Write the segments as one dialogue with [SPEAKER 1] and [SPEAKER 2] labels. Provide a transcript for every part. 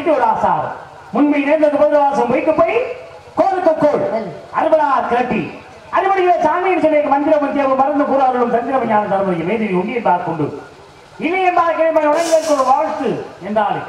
[SPEAKER 1] வீட்டு ஒரு ஆசாரம் முன்பை நேர்ந்தது பதிவாசம் வைக்க போய் கோருக்கு கோள் அறுபடா கிரட்டி அறுபடியில சாமியின் சிலை மந்திர மத்திய மறந்து கூறார்களும் தந்திர ஞான தர்மதி மேதிரி உண்டியை பார்க்கொண்டு இனிய பார்க்கிறேன் உடலுக்கு ஒரு வாழ்த்து என்றாலே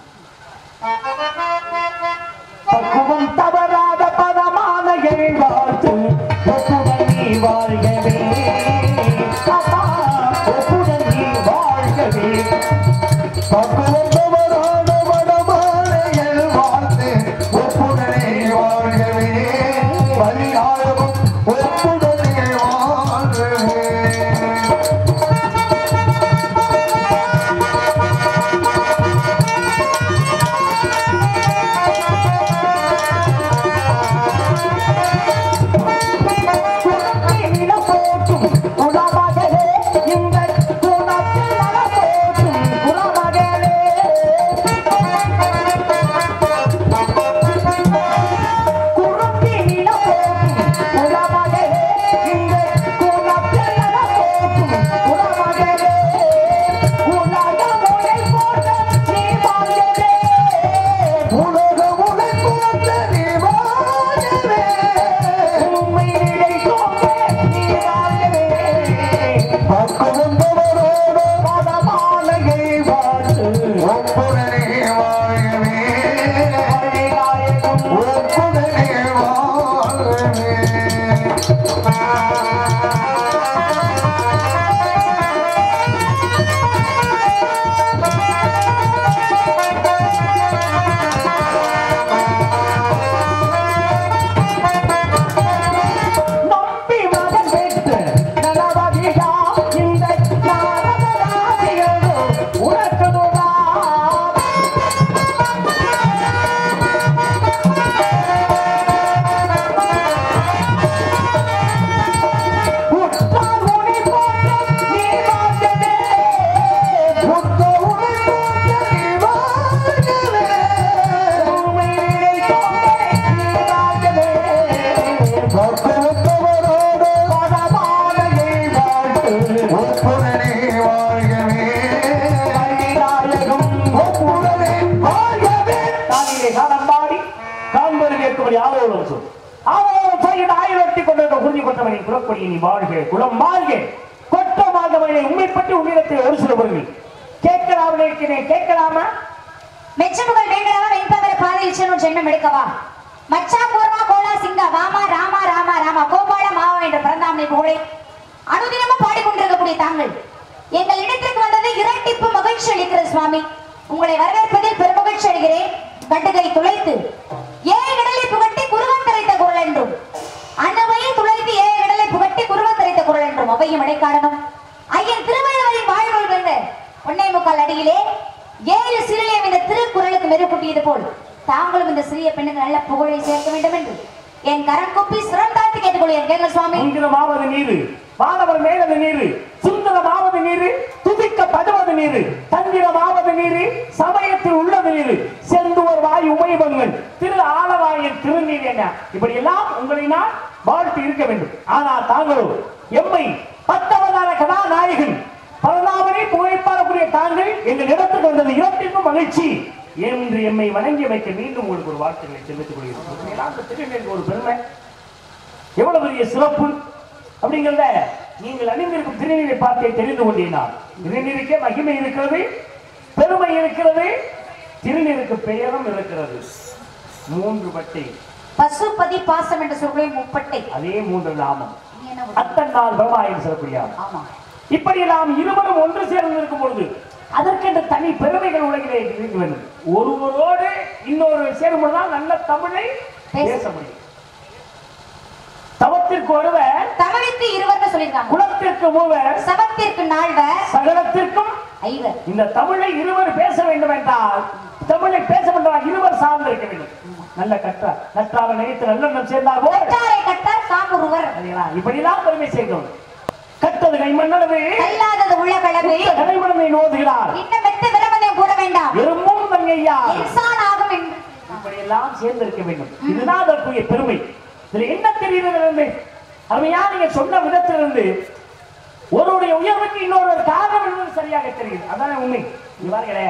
[SPEAKER 1] பக்குவம் தவறாத பதமான எழில் வாழ்த்து ஒப்புடன் நீ வாழ்கவே அப்பா, ஒப்புடன் நீ வாழ்கவே
[SPEAKER 2] பக்குவம் தவறாத வடமாலையில் வாழ்த்து ஒப்புடனே வாழ்கவே பலியாகவும் ஒப்புடனே வாழ்கவே
[SPEAKER 1] குணத்தில போற்றும் குணமகளே, இந்த குணத்தில் நல போற்றும் குணமகளே. குணத்தில போற்றும் குணமகளே, இந்த குணத்தில் நல போற்றும் குணமகளே. உலக முறை போற்ற நீ வாழ்கவே.
[SPEAKER 2] உலக உலை போற்ற நீ வாழ்கவே
[SPEAKER 1] உம்மை நினைத்தோமே நீ வாழ்கவே.
[SPEAKER 2] பக்குவம் தவறாத
[SPEAKER 1] பதமாலையை வாழ்த்து
[SPEAKER 2] ஒப்புடனே வாழ்கவே
[SPEAKER 1] நாயகம்
[SPEAKER 2] ஒப்புடனே வாழ்கவே
[SPEAKER 1] நம்பி மகன் பெற்று நலவதியா இந்த நாரத ராசிகளோ உனக்குதுவா உற்றார் உனை போன்ற நீ வாழ்ந்ததே
[SPEAKER 2] புத்த உலை போற்ற நீ வாழ்கவே
[SPEAKER 1] உம்மை நினைத்தோமே நீ வாழ்ந்ததே
[SPEAKER 2] பக்குவம் தவறாத
[SPEAKER 1] பதமாலையை வாழ்த்து
[SPEAKER 2] ஒப்புடனே வாழ்கவே
[SPEAKER 1] நாயகம்
[SPEAKER 2] ஒப்புடனே வாழ்கவே
[SPEAKER 1] தானியை காலம் பாடி காண்பது கேட்கும்படி ஆலோலம் சொல் ஆலோலம் செய்கிற ஆயிரத்தி கொண்டிருக்க உறுதி கொண்டவனை குலப்படி நீ வாழ்க குலம் வாழ்க கொட்ட வாழ்ந்தவனை உண்மை பற்றி உன்னிடத்தில் ஒரு சிலவர்கள் கேட்கலாம் நினைக்கிறேன் கேட்கலாமா
[SPEAKER 3] மெச்சமுகள் வேண்டவா வெண்பவர பாதையில் செல்லும் ஜென்மம் எடுக்கவா மச்சா கூர்மா கோலா சிங்கா வாமா ராமா ராமா ராமா கோபால மாவா என்ற பிறந்தாமனை புகழை அனுதினமும் பாடிக்கொண்டிருக்கக்கூடிய தாங்கள் எங்கள் இடத்திற்கு வந்தது இரட்டிப்பு மகிழ்ச்சி அளிக்கிறது சுவாமி உங்களை வரவேற்பதில் பெருமகிழ்ச்சி அடைகிறேன் கட்டுகை துளைத்து ஏழு கடலை புகட்டி குருவன் தரைத்த குரல் என்றும் அன்னவையை துளைத்து ஏழு கடலை புகட்டி குருவன் தரைத்த குரல் என்றும் அவையும் இடைக்காடனும் ஐயன் திருவள்ளுவரின் வாழ்வுள் வந்த ஒன்னே முக்கால் அடியிலே ஏழு சிறியம் இந்த திருக்குறளுக்கு மெருகூட்டியது போல் தாங்களும் இந்த சிறிய பெண்ணுக்கு நல்ல புகழை சேர்க்க வேண்டும் என்று என் கரம் கூப்பி சிரம் தாழ்த்தி கேட்டுக்கொள்கிறேன் கேட்க சுவாமி
[SPEAKER 1] மந்திரமாவது நீரு வானவர் மேலது நீரு சுந்தரமாவது நீரு துதிக்கப்படுவது நீரு தந்திரமாவது நீரு சமயத்தில் உள்ளது நீரு செந்துவர் வாய் உமைபங்கள் திரு ஆலவாயின் திருநீர் என்ன இப்படி எல்லாம் உங்களை நான் வாழ்த்து இருக்க வேண்டும் ஆனால் தாங்களோ எம்மை பத்தவதான கதாநாயகன் பலதாமனை புகைப்பாடக்கூடிய தாங்கள் எங்கள் இடத்துக்கு வந்தது இரட்டிற்கும் மகிழ்ச்சி என்று எம்மை வணங்கி வைக்க மீண்டும் உங்களுக்கு ஒரு வாழ்த்துக்களை தெரிவித்துக் கொள்கிறேன் இப்படியெல்லாம் இந்த திருநீருக்கு ஒரு பெருமை எவ்வளவு பெரிய சிறப்பு அப்படிங்கிறத நீங்கள் அணிந்திருக்கும் திருநீரை பார்த்தே தெரிந்து கொண்டீனா திருநீருக்கே மகிமை இருக்கிறது பெருமை இருக்கிறது திருநீருக்கு பெயரும் இருக்கிறது மூன்று பட்டை
[SPEAKER 3] பசுபதி பாசம் என்று சொல்றேன் முப்பட்டை
[SPEAKER 1] அதே மூன்று நாமம்
[SPEAKER 3] நீ என்ன ஒரு-
[SPEAKER 1] அத்தன் நாள் பிரமாயம் சிறப்புரியாம்
[SPEAKER 3] ஆமா
[SPEAKER 1] இப்படி நாம் இருவரும் ஒன்று சேர்ந்து இருக்கும் பொழுது அதற்கென்று தனி பெருமைகள் உலகிலே இருக்க வேண்டும் ஒருவரோடு இன்னொரு சேரும் பொழுதுதான் நல்ல தமிழை பேச முடியும் தவத்திற்கு ஒருவர்
[SPEAKER 3] தமிழுக்கு இருவர்னு சொல்லியிருக்காங்க
[SPEAKER 1] குலத்திற்கு மூவர்
[SPEAKER 3] சமத்திற்கு நால்வர்
[SPEAKER 1] சகலத்திற்கும்
[SPEAKER 3] ஐவர்
[SPEAKER 1] இந்த தமிழை இருவர் பேச வேண்டும் என்றால் தமிழை பேச வேண்டும் இருவர் சார்ந்திருக்க வேண்டும் நல்ல கற்றா கற்றாக நினைத்து நல்லெண்ணம் சேர்ந்தால் போல்
[SPEAKER 3] கற்றாரை கட்டார் காமுருவர்
[SPEAKER 1] சரிங்களா? இப்படிலாம் பெருமை செய்தோம் கற்றது கைமண்ணளவு
[SPEAKER 3] கல்லாதது உள்ள களவு
[SPEAKER 1] கலைமணனை நோதுகிறார்
[SPEAKER 3] இன்னும் மெத்த விளம்பரம் கூட வேண்டாம்
[SPEAKER 1] எறும்பும் தங்கையா
[SPEAKER 3] இன்சான் ஆகும் என்று
[SPEAKER 1] இப்படி எல்லாம் சேர்ந்திருக்க வேண்டும் இதுதான் அதற்குரிய பெருமை இதுல என்ன தெரியுது அருமையா நீங்க சொன்ன விதத்திலிருந்து ஒருவருடைய உயர்வுக்கு இன்னொரு காரணம் என்பது சரியாக தெரியுது அதான உண்மை நீ பாருங்களே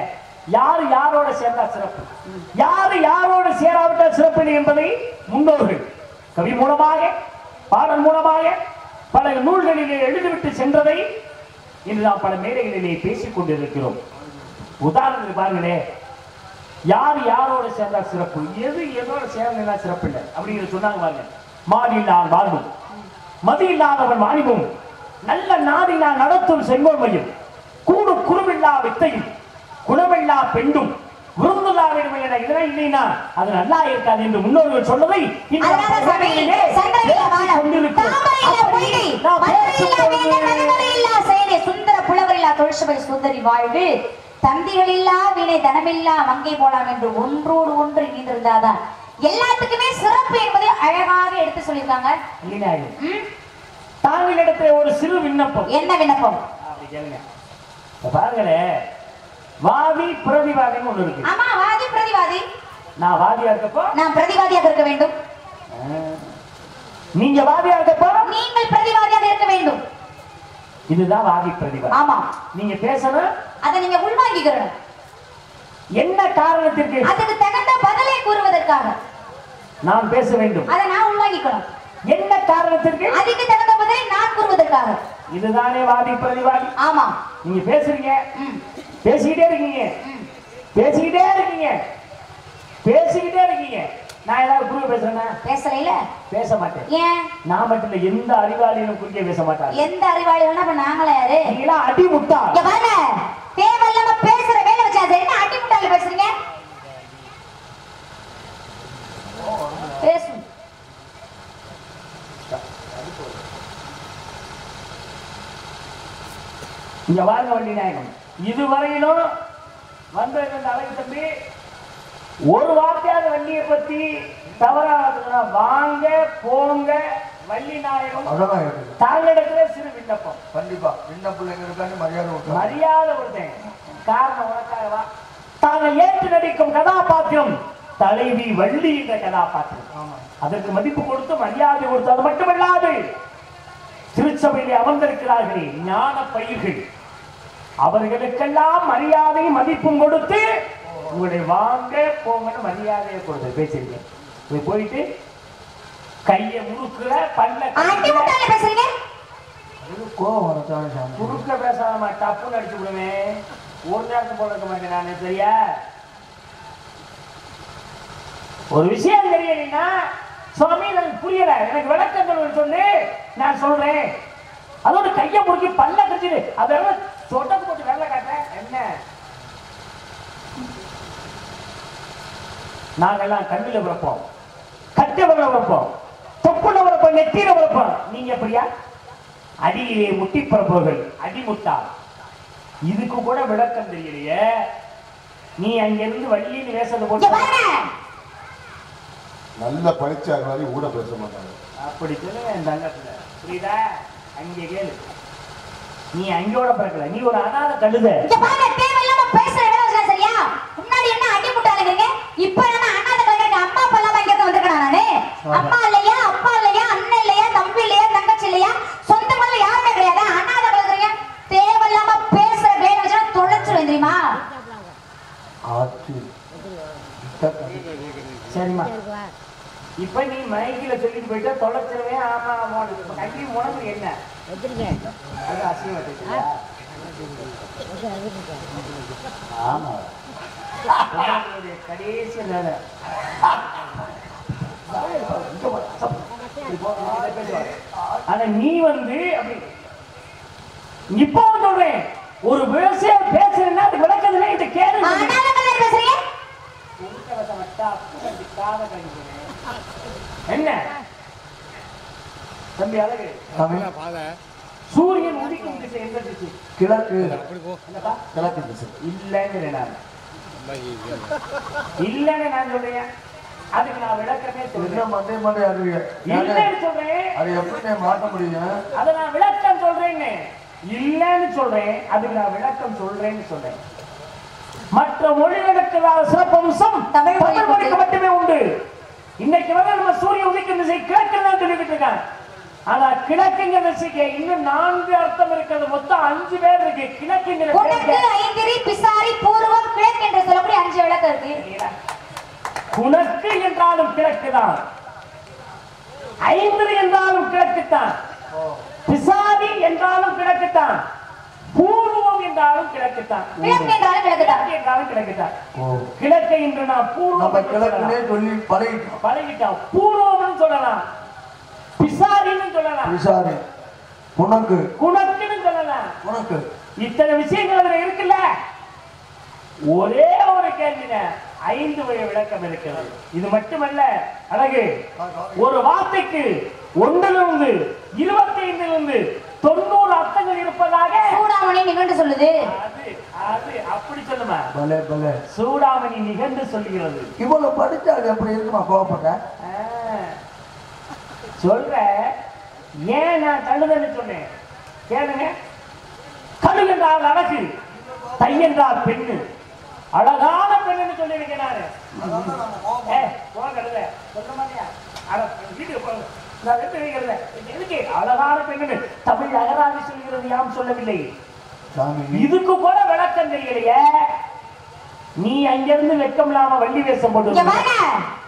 [SPEAKER 1] யாரு யாரோட சேர்ந்தா சிறப்பு யாரு யாரோட சேராவிட்டால் சிறப்பு இல்லை என்பதை முன்னோர்கள் கவி மூலமாக பாடல் மூலமாக பல நூல்களிலே எழுதிவிட்டு சென்றதை இன்று நாம் பல மேடைகளிலே பேசிக் கொண்டிருக்கிறோம் உதாரணத்துக்கு பாருங்களே யார் யாரோட சேர்ந்தா சிறப்பு எது எதோட சேர்ந்தா சிறப்பு இல்லை அப்படிங்கிற சொன்னாங்க பாருங்க மாடி இல்லாத வாழ்வும் மதி இல்லாதவன் வாணிபும் நல்ல நாடினா நடத்தும் செங்கோன்மையும் கூடு குருவில்லா வித்தையும் குணமில்லா பெண்டும் விருந்துலாவிடுமை என இதெல்லாம் இல்லைன்னா அது நல்லா இருக்காது என்று முன்னோர்கள் சொன்னதை இந்த
[SPEAKER 3] அதனால சாமி,
[SPEAKER 1] பகுதியிலே
[SPEAKER 3] சந்திரனில வானம்,
[SPEAKER 1] கொண்டிருக்கிறோம்.
[SPEAKER 3] தாமரையில
[SPEAKER 1] அப்படி
[SPEAKER 3] பொய்கை,
[SPEAKER 1] நாம்
[SPEAKER 3] மதுரையில
[SPEAKER 1] பேசும்
[SPEAKER 3] வேந்தன்,
[SPEAKER 1] பொழுது
[SPEAKER 3] மதுரையில்லா செயலே, சுந்தர புலவரில்லா தொழிற்சபை சுந்தரி வாழ்வு தந்திகளில்லா வினை தனமில்லா மங்கை போலாம் என்று ஒன்றோடு ஒன்று இணைந்திருந்தாதான் எல்லாத்துக்குமே சிறப்பு என்பதை அழகாக எடுத்து சொல்லியிருக்காங்க
[SPEAKER 1] இல்லைனாயும்
[SPEAKER 3] ம்?
[SPEAKER 1] தாங்களிடத்துல ஒரு சிறு விண்ணப்பம்
[SPEAKER 3] என்ன விண்ணப்பம்
[SPEAKER 1] அப்படி கேளுங்க இப்ப பாருங்களே வாதி பிரதிவாதின்னு ஒண்ணு இருக்கு
[SPEAKER 3] ஆமா வாதி பிரதிவாதி
[SPEAKER 1] நான் வாதியா இருக்கப்போ
[SPEAKER 3] நான் பிரதிவாதியாக இருக்க வேண்டும்
[SPEAKER 1] ஆ, நீங்க வாதியா இருக்கப்போ
[SPEAKER 3] நீங்கள் பிரதிவாதியாக இருக்க வேண்டும்
[SPEAKER 1] இதுதான் வாதி பிரதிவாதி
[SPEAKER 3] ஆமா
[SPEAKER 1] நீங்க பேசணும்
[SPEAKER 3] அதை நீங்க உள்வாங்கிக்கிறணும்
[SPEAKER 1] என்ன காரணத்திற்கு
[SPEAKER 3] அதுக்கு தகுந்த பதிலை கூறுவதற்காக
[SPEAKER 1] நான் பேச வேண்டும்
[SPEAKER 3] அதை நான் உள்வாங்கிக்கணும்
[SPEAKER 1] என்ன காரணத்திற்கு
[SPEAKER 3] அதுக்கு தகுந்த பதிலை நான் கூறுவதற்காக
[SPEAKER 1] இதுதானே வாதி பிரதிவாதி
[SPEAKER 3] ஆமா
[SPEAKER 1] நீங்க பேசுறீங்க
[SPEAKER 3] ம்,
[SPEAKER 1] பேசிக்கிட்டே இருக்கீங்க
[SPEAKER 3] ம்.
[SPEAKER 1] பேசிக்கிட்டே இருக்கீங்க பேசிக்கிட்டே இருக்கீங்க நான் ஏதாவது குறுக்க பேசுறேன்னா
[SPEAKER 3] பேசலைல
[SPEAKER 1] பேச மாட்டேன்
[SPEAKER 3] ஏன்
[SPEAKER 1] நான் மட்டும் இல்ல எந்த அறிவாளியும் குறுக்கே பேச மாட்டாங்க
[SPEAKER 3] எந்த அறிவாளிகள்னா அப்ப நாங்களா யாரு
[SPEAKER 1] நீங்களா அடி முட்டா
[SPEAKER 3] இங்க பாருங்க தேவையில்லாம பேசுற வேலை வச்சா அது என்ன அடி முட்டாளி பேசுறீங்க பேசும்
[SPEAKER 1] இங்க வாங்க வண்டி நாயகம் இதுவரையிலும் வந்த இந்த அழகு தம்பி ஒரு வார்த்தையாவது வண்டியை பத்தி தவறாக வாங்க போங்க வள்ளி நாயகம்
[SPEAKER 2] அழகா இருக்குது
[SPEAKER 1] தாங்களிடத்துல சிறு விண்ணப்பம்
[SPEAKER 2] கண்டிப்பா சின்ன பிள்ளைங்க இருக்கான்னு மரியாதை விட்டு
[SPEAKER 1] மரியாதை கொடுத்தேன் காரணம் உனக்காகவா தாங்கள் ஏற்று நடிக்கும் கதாபாத்திரம் தலைவி வள்ளி என்ற கதாபாத்திரம்
[SPEAKER 2] ஆமா
[SPEAKER 1] அதற்கு மதிப்பு கொடுத்து மரியாதை கொடுத்து அது மட்டுமல்லாது திருச்சபையிலே அமர்ந்திருக்கிறார்களே ஞான பயிர்கள் அவர்களுக்கெல்லாம் மரியாதை மதிப்பும் கொடுத்து உங்களை வாங்க போங்கன்னு மரியாதையை கொடுத்து பேசிருக்கேன் இப்படி போயிட்டு கையை முறுக்குற பல்ல
[SPEAKER 3] அடி முட்டாளி பேசுறீங்க
[SPEAKER 2] அது கோவம் வரத்தானே சாமி
[SPEAKER 1] குறுக்க பேசாம டப்புன்னு அடிச்சு விடுவேன் ஒரு நேரத்துக்கு போல இருக்க மாட்டேன் நான் சரியா ஒரு விஷயம் தெரியலைன்னா சுவாமி எனக்கு புரியல எனக்கு விளக்கங்கள் சொல்லு நான் சொல்றேன் அதோட கையை முறுக்கி பல்ல கடிச்சிடு அதெல்லாம் சொட்டக்கு போட்டு வேலை காட்டுறேன் என்ன நாங்கெல்லாம் கண்ணில் பிறப்போம் கட்டவரில் பிறப்போம் தொப்புல பிறப்போம் நெத்தியில பிறப்போம் நீங்க எப்படியா அடியிலே முட்டி பிறப்பவர்கள் அடிமுட்டா இதுக்கு கூட விளக்கம் தெரியலையே நீ அங்கிருந்து வள்ளின்னு வேசத்தை
[SPEAKER 3] இங்க
[SPEAKER 1] போட்டு
[SPEAKER 3] பாருங்க
[SPEAKER 4] நல்ல படிச்சாங்க மாதிரி கூட பேச மாட்டாங்க
[SPEAKER 1] அப்படி சொல்லுங்க என் தங்கத்துல புரியுதா அங்கே கேளு நீ அங்கோட பிறக்கல நீ ஒரு அனாத கழுத
[SPEAKER 3] இங்க பாருங்க தேவையில்லாம பேசுற வேலை வச்சா சரியா முன்னாடி என்ன அடி முட்டாளுங்க இப்ப என்ன அண்ணாத கலைஞருக்கு அம்மா அப்பா எல்லாம் இங்க இருந்து வந்திருக்கேன் நானு அம்மா இல்லையா அப்பா இல்லையா அண்ணன் இல்லையா தம்பி இல்லையா தங்கச்சி இல்லையா சொந்த முதல்ல யாருமே கிடையாது அண்ணாத கலைஞருங்க தேவையில்லாம பேசுற வேலை வச்சா தொலைச்சிருவேன் தெரியுமா
[SPEAKER 2] ஆச்சு
[SPEAKER 1] சரிம்மா இப்ப நீ மைக்கில சொல்லிட்டு போயிட்டா தொலைச்சிருவேன் ஆமா ஆமா இப்ப கட்டி உனக்கு என்ன அது அசிங்கம் வச்சுக்கிட்டியா? ஆமா உன்னுடைய கடைசி வேலை ஆனா நீ வந்து அப்படி இப்போ சொல்றேன் ஒரு விவசாயம் பேசுறேன்னா அது விளக்கதுல இது கேளு
[SPEAKER 3] அண்ணாத கலைஞர் பேசுறீங்க
[SPEAKER 1] உள்கவசம் வச்சா அப்படி காதை கடிக்கிறேன். என்ன தம்பி அழகு
[SPEAKER 2] சாமி
[SPEAKER 1] சூரியன் உதிக்கும் திசை எந்த திசை
[SPEAKER 2] கிழக்கு
[SPEAKER 1] என்னப்பா
[SPEAKER 2] கிழக்கு திசை
[SPEAKER 1] இல்லைங்கிறேன் நான் இல்லைன்னு நான் சொல்றேன் அதுக்கு நான் விளக்கமே
[SPEAKER 2] என்ன
[SPEAKER 1] சொல்றேன்
[SPEAKER 2] மண்டே மண்டே அறிவிய
[SPEAKER 1] இல்லைன்னு சொல்றேன்
[SPEAKER 2] அது எப்படி மாட்ட முடியும்
[SPEAKER 1] அதை நான் விளக்கம் சொல்றேன்னு இல்லைன்னு சொல்றேன் அதுக்கு நான் விளக்கம் சொல்றேன்னு சொல்றேன் மற்ற மொழிகளுக்கு இல்லாத சிறப்பம்சம்
[SPEAKER 3] தமிழ் மொழிக்கு
[SPEAKER 1] தமிழ் மொழிக்கு மட்டுமே உண்டு இன்னைக்கு வரை நம்ம சூரிய உதிக்கும் திசை கிழக்கு தான் சொல்லிக்கிட்டு இருக்காங்க ஆனா கிழக்குங்கிற திசைக்கு இன்னும் நான்கு அர்த்தம் இருக்கிறது மொத்தம் அஞ்சு பேர் இருக்கு கிழக்குங்கிற
[SPEAKER 3] உனக்கு
[SPEAKER 1] பேருக்கு
[SPEAKER 3] ஐந்திரி பிசாரி பூர்வம் கிழக்கு என்று
[SPEAKER 1] குணக்கு என்றாலும் கிழக்குதான் ஐந்து என்றாலும் கிழக்குத்தான் பிசாதி என்றாலும் கிழக்குத்தான் பூர்வம் என்றாலும் கிழக்குத்தான்
[SPEAKER 3] கிழக்கு என்றாலும் கிழக்குதான்
[SPEAKER 1] கிழக்கு என்றாலும் கிழக்குத்தான்
[SPEAKER 2] ஓ
[SPEAKER 1] கிழக்கை இன்று நான் பூர்வம்
[SPEAKER 2] நம்ம
[SPEAKER 1] என்று
[SPEAKER 2] கிழக்குனே
[SPEAKER 1] சொல்லலாம்.
[SPEAKER 2] சொல்லி பழகிட்டோம்
[SPEAKER 1] பழகிட்டான் பூர்வம்னு சொல்லலாம் பிசாரின்னு சொல்லலாம்
[SPEAKER 2] விசாரி உனக்கு
[SPEAKER 1] குணக்குன்னு சொல்லலாம்
[SPEAKER 2] உனக்கு
[SPEAKER 1] இத்தனை விஷயங்கள் அதுல இருக்குல்ல ஒரே ஒரு கேள்வியில ஐந்து வகை விளக்கம் இருக்கிறது இது மட்டுமல்ல அழகு ஒரு வார்த்தைக்கு ஒன்றிலிருந்து இருபத்தி ஐந்திலிருந்து தொண்ணூறு அர்த்தங்கள் இருப்பதாக
[SPEAKER 3] சூடாமணி நிகழ்ந்து சொல்லுது
[SPEAKER 1] அது அது அப்படி சொல்லுமா
[SPEAKER 2] பலே பலே
[SPEAKER 1] சூடாமணி நிகழ்ந்து சொல்லுகிறது
[SPEAKER 2] இவ்வளவு படிச்சா அது எப்படி இருக்குமா கோவப்பட்ட
[SPEAKER 1] ஆ, சொல்ற ஏன் நான் தள்ளுதன்னு சொன்னேன் கேளுங்க கழுகு என்றால் அழகு தை என்றால் பெண்ணு அழகான பெண்ணுன்னு சொல்லியிருக்கேன் நானு ஏ, போ கழுதை. சொல்ல மாட்டியா? அட, வீட்டுக்கு போ. நான் எடுத்து வைக்கிறேன். இது எதுக்கு? அழகான பெண்ணுன்னு தமிழ் அகராதி சொல்கிறது யாம் சொல்லவில்லை
[SPEAKER 2] சாமி
[SPEAKER 1] இதுக்கு கூட விளக்கம் தெரியலையே நீ அங்கிருந்து வெக்கம் இல்லாம வள்ளி வேஷம்
[SPEAKER 3] இங்க
[SPEAKER 1] போட்டு
[SPEAKER 3] வாங்க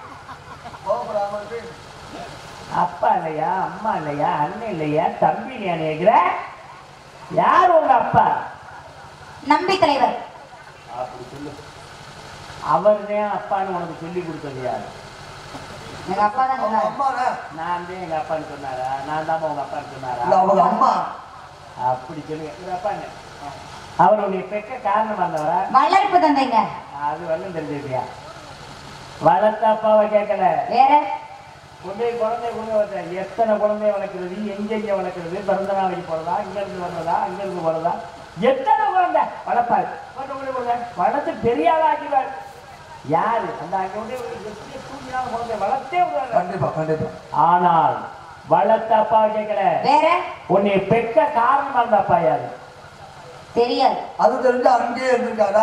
[SPEAKER 1] அப்பா இல்லையா அம்மா இல்லையா அண்ணன் இல்லையா தம்பி இல்லையா கேக்குற யார் உங்க அப்பா
[SPEAKER 3] நம்பி தலைவர்
[SPEAKER 1] அப்படி சொல்லு அவர் தான் அப்பான்னு உனக்கு சொல்லி கொடுத்தது யாரு
[SPEAKER 3] எங்க அப்பா தான்
[SPEAKER 2] அவங்க
[SPEAKER 3] சொன்னாரு
[SPEAKER 2] அம்மா
[SPEAKER 1] நான் தான் எங்க அப்பான்னு சொன்னாரா நான் தான் உங்க அப்பான்னு
[SPEAKER 2] இல்ல
[SPEAKER 1] சொன்னாரா
[SPEAKER 2] அவங்க அம்மா
[SPEAKER 1] அப்படி சொல்லுங்க உங்க அப்பாங்க அவர் உன்னை பெக்க காரணம் வந்தவரா
[SPEAKER 3] வளர்ப்பு தந்தைங்க
[SPEAKER 1] அது வரலும் தெரிஞ்சிருக்கியா வளர்த்த அப்பாவை கேட்கல
[SPEAKER 3] வேற
[SPEAKER 1] கொண்டே குழந்தை கொண்டு வந்த எத்தனை குழந்தைய வளர்க்கிறது எங்கெங்க வளர்க்கிறது பிறந்த நாளைக்கு போறதா இங்க இருந்து வர்றதா அங்க இருந்து போறதா எத்தனை குழந்தை வளர்ப்பாரு கொண்டு கொண்டு கொண்டு வளர்த்து பெரிய ஆளாக்கிடுவார் யாரு அந்த அங்க வந்து ஒரு எத்தனை தூங்கினாலும் குழந்தை வளர்த்தே விடுவாங்க
[SPEAKER 2] கண்டிப்பா கண்டிப்பா
[SPEAKER 1] ஆனால் வளர்த்த அப்பா கேட்கல
[SPEAKER 3] வேற
[SPEAKER 1] உன்னை பெக்க காரணம் அந்த அப்பா யாரு
[SPEAKER 3] தெரியாது
[SPEAKER 2] அது தெரிஞ்சு அங்கேயே இருந்திருக்காரா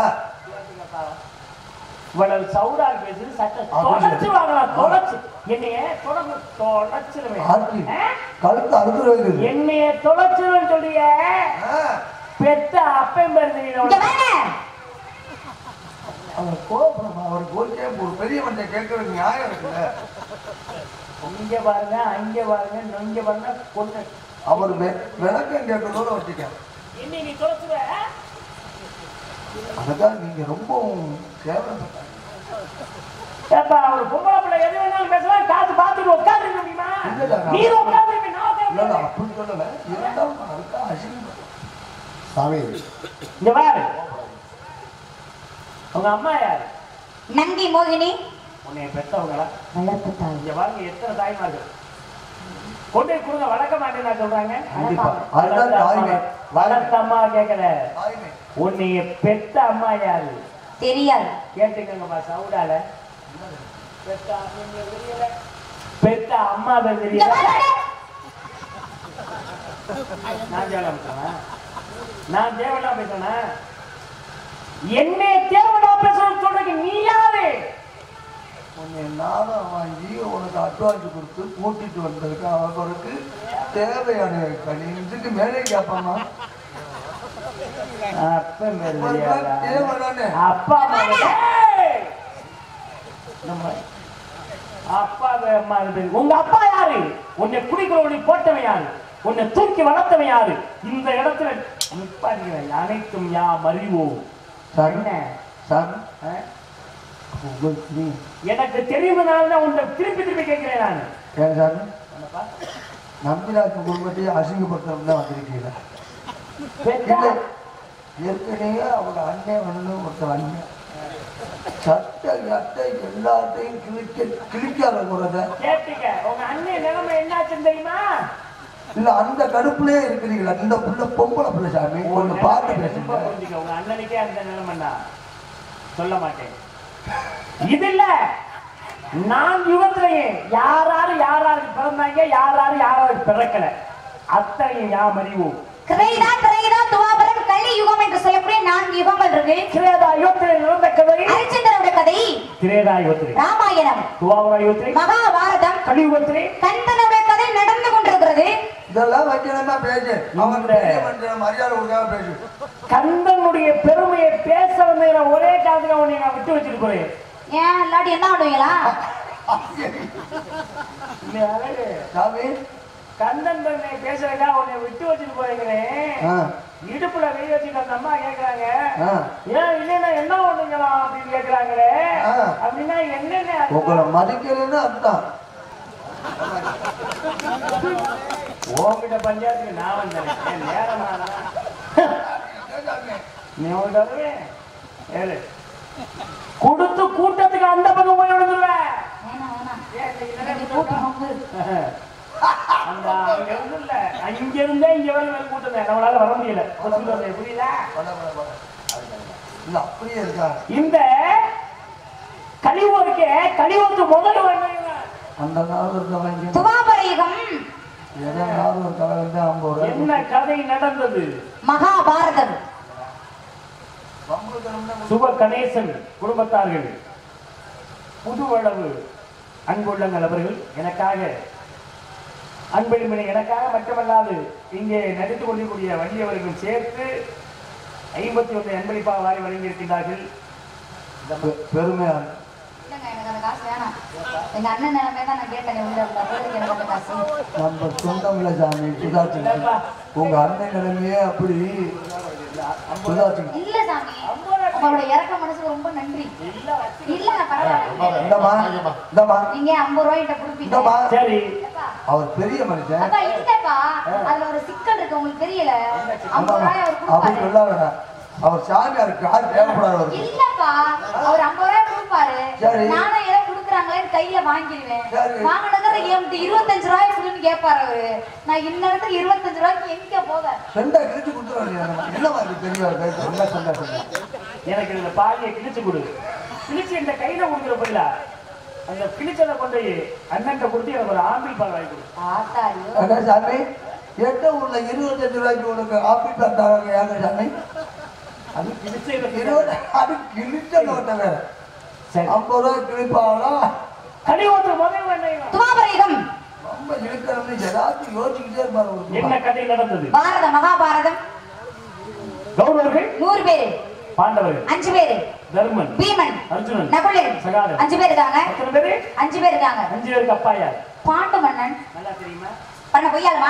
[SPEAKER 1] இவ்வளவு சவுடால் பேசுது சட்ட
[SPEAKER 2] அது
[SPEAKER 1] தொலைச்சு
[SPEAKER 2] சரி.
[SPEAKER 1] வாங்கலாம் தொலைச்சு என்னைய தொடர்ந்து தொலைச்சிருவேன்
[SPEAKER 2] ஆர்த்தி
[SPEAKER 1] ஆ?
[SPEAKER 2] கழுத்து அறுத்து வைக்கிறது
[SPEAKER 1] என்னைய தொலைச்சிருவேன் சொல்லிய
[SPEAKER 2] ஆ,
[SPEAKER 1] பெத்த அப்பன்
[SPEAKER 3] இங்க
[SPEAKER 1] பேருந்து
[SPEAKER 3] வாங்க
[SPEAKER 2] அவர் கோபம் அவர் கோச்சே ஒரு பெரிய மனுஷன் கேட்கறது நியாயம் இருக்குல்ல
[SPEAKER 1] இங்க பாருங்க அங்க பாருங்க நொங்க பாருங்க கொண்டு
[SPEAKER 2] அவர் வெ- விளக்கம் கேட்டதோட வச்சுக்க
[SPEAKER 1] என்னை நீ தொலைச்சுவ
[SPEAKER 2] அதுதான் நீங்க ரொம்பவும் கேவலப்பட்டாங்க
[SPEAKER 1] ஏப்பா ஒரு பொம்பளை பிள்ளை எது வேணாலும் பேசலாம் காத்து பார்த்துட்டு உட்காந்து முடியுமா
[SPEAKER 2] இல்லடா, நான்
[SPEAKER 1] நீர் உட்காந்து நான்
[SPEAKER 2] இல்ல
[SPEAKER 1] உட்கார்ந்து
[SPEAKER 2] நான் அப்படி சொல்லல இருந்தாலும் அதுக்கு அசிங்கம்
[SPEAKER 4] சாமி
[SPEAKER 1] இங்க பாரு உங்க அம்மா யாரு
[SPEAKER 3] நங்கி மோகினி
[SPEAKER 1] உன்னை பெத்தவங்களா
[SPEAKER 3] வளர்ப்பு தாய்
[SPEAKER 1] இங்க பாருங்க எத்தனை தாய்மார்கள் கொண்டு போய் கொடுங்க வளர்க்க மாட்டேன்னு நான் சொல்றாங்க
[SPEAKER 2] கண்டிப்பா. அதுதான் தாய்மை.
[SPEAKER 1] வளர்த்த அம்மா கேட்கல
[SPEAKER 2] தாய்மை
[SPEAKER 1] உன்னைய பெத்த அம்மா யாரு
[SPEAKER 3] தெரியாது
[SPEAKER 1] கேட்டுக்கங்கப்பா சவுடால பெத்த நீங்க தெரியல பெத்த அம்மா பேர்
[SPEAKER 3] இங்க
[SPEAKER 1] தெரியல
[SPEAKER 3] வாங்க
[SPEAKER 1] நான் தேவலாம் பேசுறேன் நான் தேவலாம் பேசுறேன் என்னை தேவலாம் பேசுறேன்னு சொல்றீங்க நீ யாரு
[SPEAKER 2] உன்னை நானும் வாங்கி உனக்கு அட்வான்ஸ் கொடுத்து கூட்டிட்டு வந்ததுக்கு அவருக்கு தேவையான கனி இதுக்கு மேலே கேட்பாமா
[SPEAKER 1] அப்பன் பேர் தெரியாதா?
[SPEAKER 2] தேவைதானே
[SPEAKER 1] அப்பா அம்மா ஏய்! நம்ம அப்பா வே- அம்மா பேரு. உங்க அப்பா யாரு உன்னை குடிக்கிறவனை போட்டவன் யாரு உன்னை தூக்கி வளர்த்தவன் யாரு இந்த இடத்துல நிப்பாட்டுகிறேன் அனைத்தும் யாம் அறிவோம்
[SPEAKER 2] சார்
[SPEAKER 1] என்ன
[SPEAKER 2] சார்
[SPEAKER 1] ஆ?
[SPEAKER 2] உங்களுக்கு நீ
[SPEAKER 1] எனக்கு தெரியுமனால தான் உன்னை திருப்பி திருப்பி கேட்கிறேன் நான்
[SPEAKER 2] ஏன் சார்
[SPEAKER 1] என்னப்பா?
[SPEAKER 2] நம்பிராஜ் குடும்பத்தையும் அசிங்கப்படுத்தணும் தான் வந்திருக்கீங்க
[SPEAKER 1] பெத்தா?
[SPEAKER 2] இல்லை ஏற்கனவே அவங்க அண்ணன் ஒன்று ஒருத்தர் அண்ணன் சட்டை அட்டை எல்லாத்தையும் கிழிக்க கிழிக்காத குறத
[SPEAKER 1] கேட்டுக்க உங்க அண்ணன் நிலைமை என்னாச்சுன்னு தெரியுமா
[SPEAKER 2] இல்ல அந்த கடுப்புலயே இருக்கிறீங்களா இந்த புள்ள பொம்பளை பிள்ளை சாமி
[SPEAKER 1] உன்
[SPEAKER 2] கொஞ்சம் பார்த்து
[SPEAKER 1] நிலைமையை
[SPEAKER 2] பேசுங்க
[SPEAKER 1] ரொம்ப புரிஞ்சுக்க. உங்க அண்ணனுக்கே அந்த நிலைமைண்டா சொல்ல மாட்டேன் இது இல்ல நான் யுகத்திலேயே யாராரு யாராருக்கு பிறந்தாங்க யாராரு யாராருக்கு பிறக்கல அத்தனையும் யாம் அறிவோம்
[SPEAKER 3] கிரைதான் பிறகுதான் துவாபரம் கலி யுகம் என்று சொல்லக்கூடிய நான்கு யுகங்கள் இருக்கு
[SPEAKER 1] திரேதா யுகத்திலே நடந்த கதை
[SPEAKER 3] ஹரிச்சந்திரனுடைய கதை
[SPEAKER 1] திரேதா யுகத்திலே
[SPEAKER 3] ராமாயணம்
[SPEAKER 1] துவாபர யுகத்திலே
[SPEAKER 3] மகாபாரதம்
[SPEAKER 1] கலியுகத்திலே
[SPEAKER 3] கந்தனுடைய கதை நடந்து கொண்டிருக்கிறது
[SPEAKER 2] இதெல்லாம் வைக்கணுமா பேசு அவங்க
[SPEAKER 1] இந்த-
[SPEAKER 2] பெரிய மனுஷன் மரியாதை கொடுக்காம பேசு
[SPEAKER 1] கந்தனுடைய பெருமையை பேச வந்த ஒரே காலத்துல உன்னை நான் விட்டு வச்சிருக்கிறேன்
[SPEAKER 3] ஏன் இல்லாட்டி என்ன பண்ணுவீங்களா
[SPEAKER 1] இல்ல, அழகு.
[SPEAKER 2] சாமி
[SPEAKER 1] கந்தன் தன்னை பேசுறதா உன்னை விட்டு வச்சுட்டு போறீங்களேன்
[SPEAKER 2] ஆ,
[SPEAKER 1] இடுப்புல கை வச்சுட்டு அந்த அம்மா கேக்குறாங்க
[SPEAKER 2] ஆ.
[SPEAKER 1] ஏன் இல்லைன்னா என்ன பண்ணுங்களா அப்படின்னு கேக்குறாங்களே
[SPEAKER 2] ஆ.
[SPEAKER 1] அப்படின்னா என்னென்ன அர்த்தம்?
[SPEAKER 2] உங்களை மதிக்கிறேன்னு அர்த்தம்
[SPEAKER 1] உன்கிட்ட பஞ்சாயத்துக்கு நான் வந்தேன் என் நேரமானா நீ உன்கிட்ட வருவேன் ஏழு கொடுத்து கூட்டத்துக்கு அந்த பக்கம் போய் விழுந்துருவேன்
[SPEAKER 3] வேணாம் வேணாம்
[SPEAKER 1] ஏன் இன்னைக்கு
[SPEAKER 3] எனக்கு
[SPEAKER 1] நிறைய
[SPEAKER 3] கூட்டம்
[SPEAKER 1] கூட்டம்?
[SPEAKER 3] ரொம்ப
[SPEAKER 1] அந்த அங்க இருந்து இல்ல அங்க இருந்தே இங்க வரை மேல் கூட்டம் தான். நம்மளால வர முடியல புரியுதா? புரியுதா
[SPEAKER 2] வட, வட, வட. இல்ல அப்படியே இருக்காங்க
[SPEAKER 1] இந்த கழிவுக்கு கழிவுக்கு முதல் வேணும்
[SPEAKER 2] அந்த நாள் இருந்தவங்க
[SPEAKER 3] துவாபரயுகம்
[SPEAKER 2] ஏதோ நாள் ஒரு கலை வந்து ஐம்பது ரூபாய்
[SPEAKER 1] என்ன கதை நடந்தது
[SPEAKER 3] மகாபாரதம்
[SPEAKER 2] வம்பு தரம்னா
[SPEAKER 1] சுப கணேசன் குடும்பத்தார்கள் புதுவளவு அன்புள்ளங்கள் அவர்கள் எனக்காக அன்பளிமணி எனக்காக மட்டுமல்லாது இங்கே நடித்துக் கொண்டிருக்கூடிய வண்டியவர்களும் சேர்த்து ஐம்பத்தி ஒன்று அன்பளிப்பாக வாரி வழங்கியிருக்கின்றார்கள்
[SPEAKER 2] பெ- பெருமையா இருக்கு.
[SPEAKER 3] இல்லைங்க எனக்கு அந்த காசு வேணாம் எங்க அண்ணன் நிலைமை தான் நான் கேட்டேன் உள்ள அப்போதைக்கு எனக்கு அந்த காசு
[SPEAKER 2] நம்ம சொந்தமில்ல சாமி சுதாச்சிங்க உங்க அண்ணன் நிலைமையே அப்படி சுதாச்சிங்க
[SPEAKER 3] இல்ல சாமி உங்களோட இறக்க மனசுக்கு ரொம்ப நன்றி இல்ல பரவாயில்ல
[SPEAKER 2] இந்தமா இந்தமா
[SPEAKER 3] நீங்க ஐம்பது ரூபாய்கிட்ட கொடுப்பீங்க
[SPEAKER 2] இந்தமா
[SPEAKER 1] சரி
[SPEAKER 3] அப்பா,
[SPEAKER 2] அவர் பெரிய மனுஷன்
[SPEAKER 3] அப்பா இல்லப்பா அதுல ஒரு சிக்கல் இருக்கு உங்களுக்கு தெரியல ஐம்பது ரூபாய் அவர்
[SPEAKER 2] அப்படி
[SPEAKER 3] கொடுப்பாரு
[SPEAKER 2] சொல்ல வேணாம் அவர் சாமியாருக்கு யார் தேவைப்படாது அவருக்கு
[SPEAKER 3] இல்லப்பா அவர் ஐம்பது ரூபாய் கொடுப்பாரு
[SPEAKER 2] சரி.
[SPEAKER 3] நானும் ஏதோ கொடுக்குறாங்களேன்னு கையில வாங்கிடுவேன்
[SPEAKER 2] சரி.
[SPEAKER 3] வாங்கினதுக்கு என்கிட்ட இருபத்தஞ்சு ரூபாய் கொடுன்னு கேட்பாரு அவரு நான் இந்நேரத்துக்கு இருபத்தஞ்சு ரூபாய்க்கு எங்க போக
[SPEAKER 2] ரெண்டா கிழிச்சு கொடுத்துட வேண்டியது என்னமா இது பெரிய பேச்சு என்ன சொன்னா சொல்லு
[SPEAKER 1] எனக்கு இந்த பாலியை கிழிச்சு கொடு கிழிச்சு இந்த கையில கொடுக்குற பதில அந்த கிழிச்சதை கொண்டு போய் அண்ணன்ட்ட கொடுத்து எனக்கு ஒரு ஆம்பிள் பால் வாங்கி கொடு
[SPEAKER 3] ஆத்தாரியோ
[SPEAKER 2] என்ன சாமி எட்ட ஊர்ல இருபத்தஞ்சு ரூபாய்க்கு உனக்கு ஆப்பிள் தந்தாங்க ஏங்க சாமி
[SPEAKER 1] அது கிழிச்சு எனக்கு
[SPEAKER 2] இருபது அது கிழிச்ச நோட்டை வேற
[SPEAKER 1] சரி
[SPEAKER 2] ஐம்பது ரூபாய் கிழிப்பாங்களா
[SPEAKER 1] கனி ஒன்று முதல் வேண்டாம்
[SPEAKER 3] துவாபரயுகம்
[SPEAKER 2] ரொம்ப இழுக்கிறவனு ஏதாச்சும் யோசிச்சுக்கிட்டே இருப்பாரு ஒரு
[SPEAKER 1] என்ன கதை நடந்தது
[SPEAKER 3] பாரத மகாபாரதம்
[SPEAKER 1] கௌரவர்கள்
[SPEAKER 3] நூறு பேரு
[SPEAKER 1] பாண்டவர்கள்
[SPEAKER 3] அஞ்சு பேரு
[SPEAKER 1] தர்மன்
[SPEAKER 3] பீமன்
[SPEAKER 1] அர்ஜுனன்
[SPEAKER 3] நகுலன்
[SPEAKER 1] சகாதேவன்.
[SPEAKER 3] அஞ்சு பேர் இருக்காங்க
[SPEAKER 1] எத்தனை பேரு
[SPEAKER 3] அஞ்சு பேர் இருக்காங்க
[SPEAKER 1] அஞ்சு பேருக்கு அப்பா யார்
[SPEAKER 3] பாண்டு மன்னன்
[SPEAKER 1] நல்லா தெரியுமா
[SPEAKER 3] பண்ண பொய்யாலுமா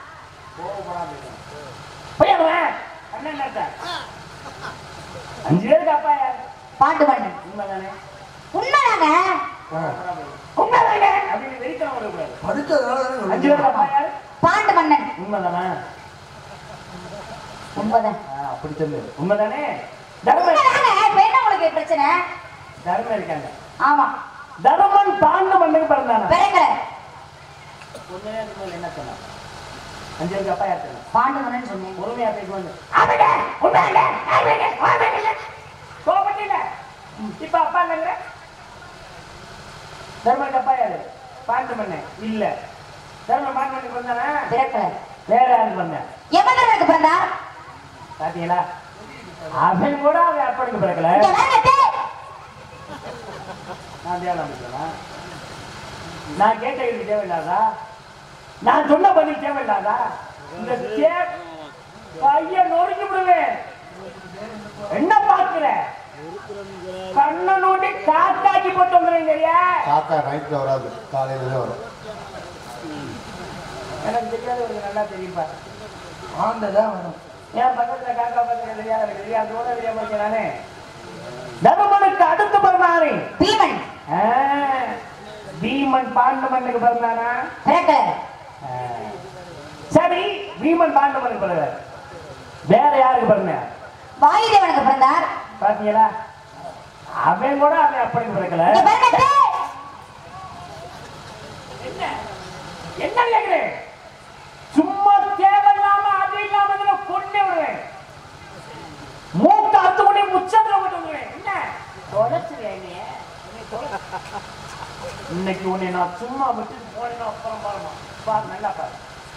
[SPEAKER 1] பையன் அண்ணன் என்னத்த? அஞ்சு பேருக்கு அப்பா யார்
[SPEAKER 3] பாண்டு மன்னன்
[SPEAKER 1] உண்மைதானே
[SPEAKER 3] உண்மைதாங்க
[SPEAKER 1] உண்மைதானே அப்படின்னு வெறித்தனம் வரக்கூடாது
[SPEAKER 2] படிச்சதுனால தானே
[SPEAKER 1] அஞ்சு
[SPEAKER 2] சொல்லுங்க.
[SPEAKER 1] பேருக்கு அப்பா யார்
[SPEAKER 3] பாண்டு மன்னன்
[SPEAKER 1] உண்மைதானே
[SPEAKER 3] உண்மைதான்
[SPEAKER 1] ஆ, அப்படி சொல்லு உண்மைதானே தர்மன்
[SPEAKER 3] உண்மைதாங்க இப்ப என்ன உங்களுக்கு பிரச்சனை
[SPEAKER 1] தர்மன் இருக்காங்க
[SPEAKER 3] ஆமா
[SPEAKER 1] தர்மன் பாண்டு மண்ணுக்கு பிறந்தானா
[SPEAKER 3] பிறக்கல
[SPEAKER 1] கொஞ்ச நேரத்துக்கு முதல்ல என்ன சொன்னான் அஞ்சு பேருக்கு அப்பா யார் சொன்னான்
[SPEAKER 3] பாண்டு மன்னன் சொன்னேன்
[SPEAKER 1] பொறுமையா பேசுவாங்க அவங்க உண்மையில அவங்க அவங்க கோபத்தில இப்ப அப்பா இல்லைங்கிற தர்மனுக்கு அப்பா யாரு பாண்டு பண்ண இல்ல தர்மன் பாண்டு பண்ணி வந்தானா
[SPEAKER 3] பிறக்கல
[SPEAKER 1] வேற யாருக்கு பண்ண
[SPEAKER 3] எமதரனுக்கு பிறந்தார்
[SPEAKER 1] பாத்தீங்களா அவன் கூட அவன் அப்பனுக்கு பிறக்கல
[SPEAKER 3] இங்க வாங்க,
[SPEAKER 1] நான் தியானம் பண்ணிக்கிறேனா நான் கேட்ட கேள்வி தேவையில்லாதா நான் சொன்ன பதில் தேவையில்லாதா இந்த தே பையன் நொறுக்கி விடுவேன் என்ன பாக்குற கண்ணை நோண்டி காத்தாக்கி போட்டு வந்துருங்கய்யா
[SPEAKER 4] காக்கா நைட்ல வராது காலையில தான் வரும்
[SPEAKER 1] எனக்கு தெரியாதவருக்கு நல்லா தெரியும்பா
[SPEAKER 2] ஆண்டதான் வேணும்
[SPEAKER 1] என் பக்கத்துல காக்கா பக்கத்துல தெரியாத எனக்கு தெரியாது அதோட தெரியாம இருக்கேன் நானே தர்மனுக்கு அடுத்து பிறந்தானே
[SPEAKER 3] பீமன்
[SPEAKER 1] ஆ, பீமன் பாண்டு மண்ணுக்கு பிறந்தானா
[SPEAKER 3] பிறக்கல
[SPEAKER 1] ஆ. சரி பீமன் பாண்டு மண்ணுக்கு பிறகு வேற யாருக்கு பிறந்த
[SPEAKER 3] வாயுதேவனுக்கு பிறந்தார்
[SPEAKER 1] பாத்தீங்களா அவன் கூட அவன் அப்பனுக்கு பிறக்கல
[SPEAKER 3] இங்க பாருங்க
[SPEAKER 1] என்ன என்ன கேக்குறேன் சும்மா தேவையில்லாம அது இல்லாம இதுல கொண்டு விடுவேன் மூக்க அத்து கொண்டு முச்சத்துல போட்டு விடுவேன் என்ன தொலைச்சிருயா நீ என்னை தொலை- இன்னைக்கு உன்னை நான் சும்மா விட்டு போனேன்னா அப்புறம் பாருமா பாரு நல்லா பாரு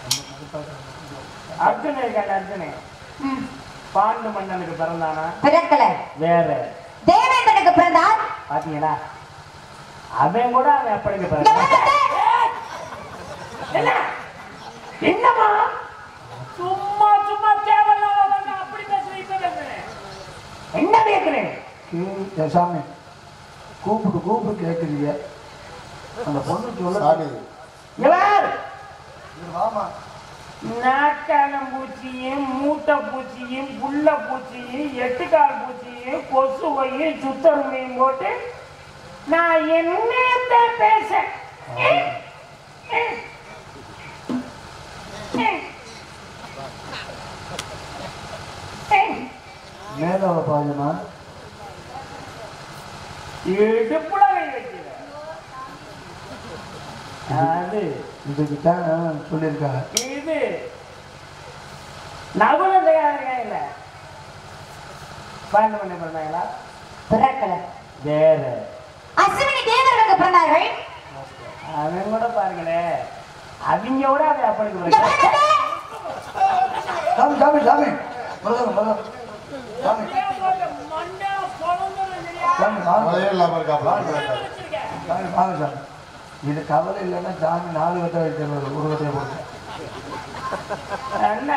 [SPEAKER 1] அர்ஜுன் இருக்காங்க அர்ஜுனே
[SPEAKER 3] ம்,
[SPEAKER 1] பாண்டு மன்னனுக்கு பிறந்தானா
[SPEAKER 3] பிறக்கல
[SPEAKER 1] வேற
[SPEAKER 3] தேவேந்திரனுக்கு பிறந்தார்
[SPEAKER 1] பாத்தீங்களா அவன் கூட அவன் அப்பனுக்கு
[SPEAKER 3] இங்க
[SPEAKER 1] பிறந்தான்
[SPEAKER 3] பாருங்க
[SPEAKER 1] என்ன என்னம்மா சும்மா சும்மா தேவையில்லாம வந்து அப்படி பேசுறேன் இப்ப பேசுறேன் என்ன கேக்குறேன்
[SPEAKER 2] ம், என் சாமி கூப்பிட்டு கூப்பிட்டு கேட்குறீங்க அந்த பொண்ணு சொல்ல
[SPEAKER 4] சாமி
[SPEAKER 1] இவர்
[SPEAKER 2] இங்க வாமா
[SPEAKER 1] நாக்கான பூச்சியும் மூட்டை பூச்சியும் புள்ள பூச்சியும் எட்டுக்கால் பூச்சியும் கொசுவையும் சுத்தருமையும் போட்டு நான் என்னத்த பேச
[SPEAKER 2] மேலால பாருமா
[SPEAKER 1] இடுப்புல கை வைக்கிறேன் அது
[SPEAKER 2] இதுக்கு தான் சொல்லியிருக்காங்க
[SPEAKER 1] இது நகுலதையாக இல்ல பாண்டு பண்ண பண்ணாங்களா
[SPEAKER 3] பிறக்கல
[SPEAKER 1] வேற
[SPEAKER 3] அஸ்வினி தேவர்களுக்கு பிறந்தார்கள்
[SPEAKER 1] அவன் கூட பாருங்களேன் அவங்க கூட அதை அப்படி
[SPEAKER 3] இங்க பாருங்க.
[SPEAKER 2] சாமி சாமி சாமி மருதம் மருதம் சாமி சாமி வாங்க
[SPEAKER 4] மழையே இல்லாம இருக்காப்ல
[SPEAKER 2] சாமி வாங்க சாமி இது கவலை இல்லைன்னா சாமி நாலு கட்ட வைக்கிறது ஒரு கட்டையை போட்டு
[SPEAKER 1] என்ன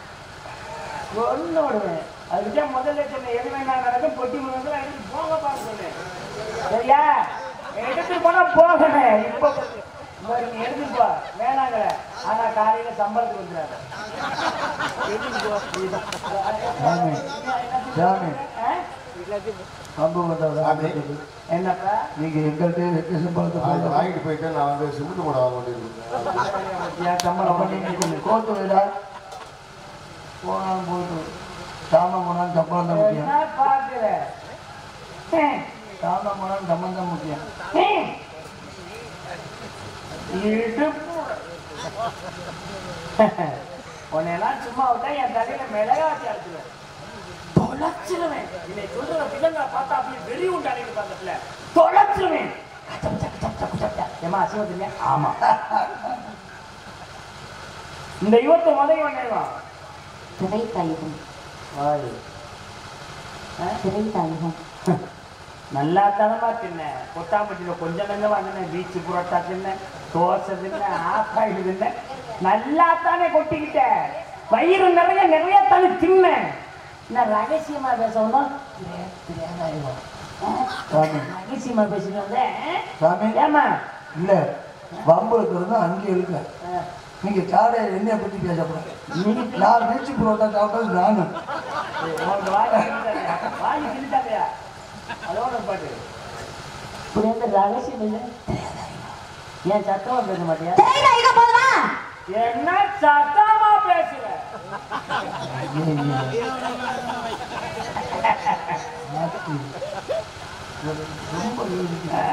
[SPEAKER 1] ஒண்ணு விடுவேன் அதுக்குதான் முதல்ல சொன்னேன் எது வேணா நடக்கும் பொட்டி முதல்ல எடுத்து போங்க பார்க்க சொன்னேன் சரியா எடுத்து போனா போகணும் இப்ப இப்ப நீங்க எடுத்துட்டு போ வேணாங்கிற ஆனா காலையில சம்பளத்துக்கு வந்துடாத
[SPEAKER 2] சாமி சாமி
[SPEAKER 1] ஆ?
[SPEAKER 2] அம்பு வந்தா
[SPEAKER 4] சாமி.
[SPEAKER 1] என்னப்பா
[SPEAKER 2] நீங்க எங்கள்கிட்ட வெக்கேஷன் பழத்தை
[SPEAKER 4] நான் இதை
[SPEAKER 2] போடுங்க
[SPEAKER 4] வாங்கிட்டு போயிட்டு நான் வந்து சிமெண்ட் கூட வாங்க வேண்டியிருக்கேன்
[SPEAKER 1] என் சம்பளம்
[SPEAKER 2] அப்ப
[SPEAKER 1] பண்ணி
[SPEAKER 2] நீங்க கோத்து வைடா போனாலும் போட்டு சாமம் போனாலும் சம்பளம் தான் முக்கியம்
[SPEAKER 1] என்ன பாக்குற
[SPEAKER 2] சாமம் போனாலும் சம்பளம் தான் முக்கியம்
[SPEAKER 1] இடுப்பு உன்னையெல்லாம் சும்மா விட்டா என் தலையில மிளகாத்தி அடிச்சுவேன் தொலைச்சிருவேன் என்னை சொல்ற பிள்ளைங்க பார்த்தா அப்படியே வெறி உண்டு அடையுது பக்கத்துல தொலைச்சிருவேன் ஏமா அசிவம் இல்லையா ஆமா இந்த யுவத்தை முதல் பண்ணேவா
[SPEAKER 3] திரை தாயகம்
[SPEAKER 1] வாய்
[SPEAKER 3] திரை தாயகம்
[SPEAKER 1] நல்லா தனமா தின்னேன் கொட்டாம்பட்டியில கொஞ்சம் கொஞ்சம் வாங்கினேன் பீச்சு புரோட்டா தின்னேன் தோசை தின்னேன் ஆப்பாயில் தின்னேன் நல்லா தானே கொட்டிக்கிட்டேன் வயிறு நிறைய நிறைய தானே தின்னேன் நான் ரகசியமா பேசணும்
[SPEAKER 2] சாமி
[SPEAKER 1] ரகசியமா பேசிட்டு வந்தேன்
[SPEAKER 2] சாமி
[SPEAKER 1] ஏமா
[SPEAKER 2] இல்ல வம்பு இருக்கிறது அங்கே இருக்க நீங்க காடை என்னைய பத்தி பேசக்கூடாது நான் பீச்சு புரோட்டா சாப்பிட்டது நானு
[SPEAKER 1] உனக்கு வாய் கிழிச்சாதையா? வாய் கிழிச்சாதையா? அதோட பாட்டு இப்படி வந்து ரகசியம் இல்லை ஏன் சத்தமா பேச மாட்டியா
[SPEAKER 3] திரை தாயகம் போதுமா
[SPEAKER 1] என்ன சத்தமா பேசுற
[SPEAKER 2] ரொம்ப யோசிக்கிறேன்.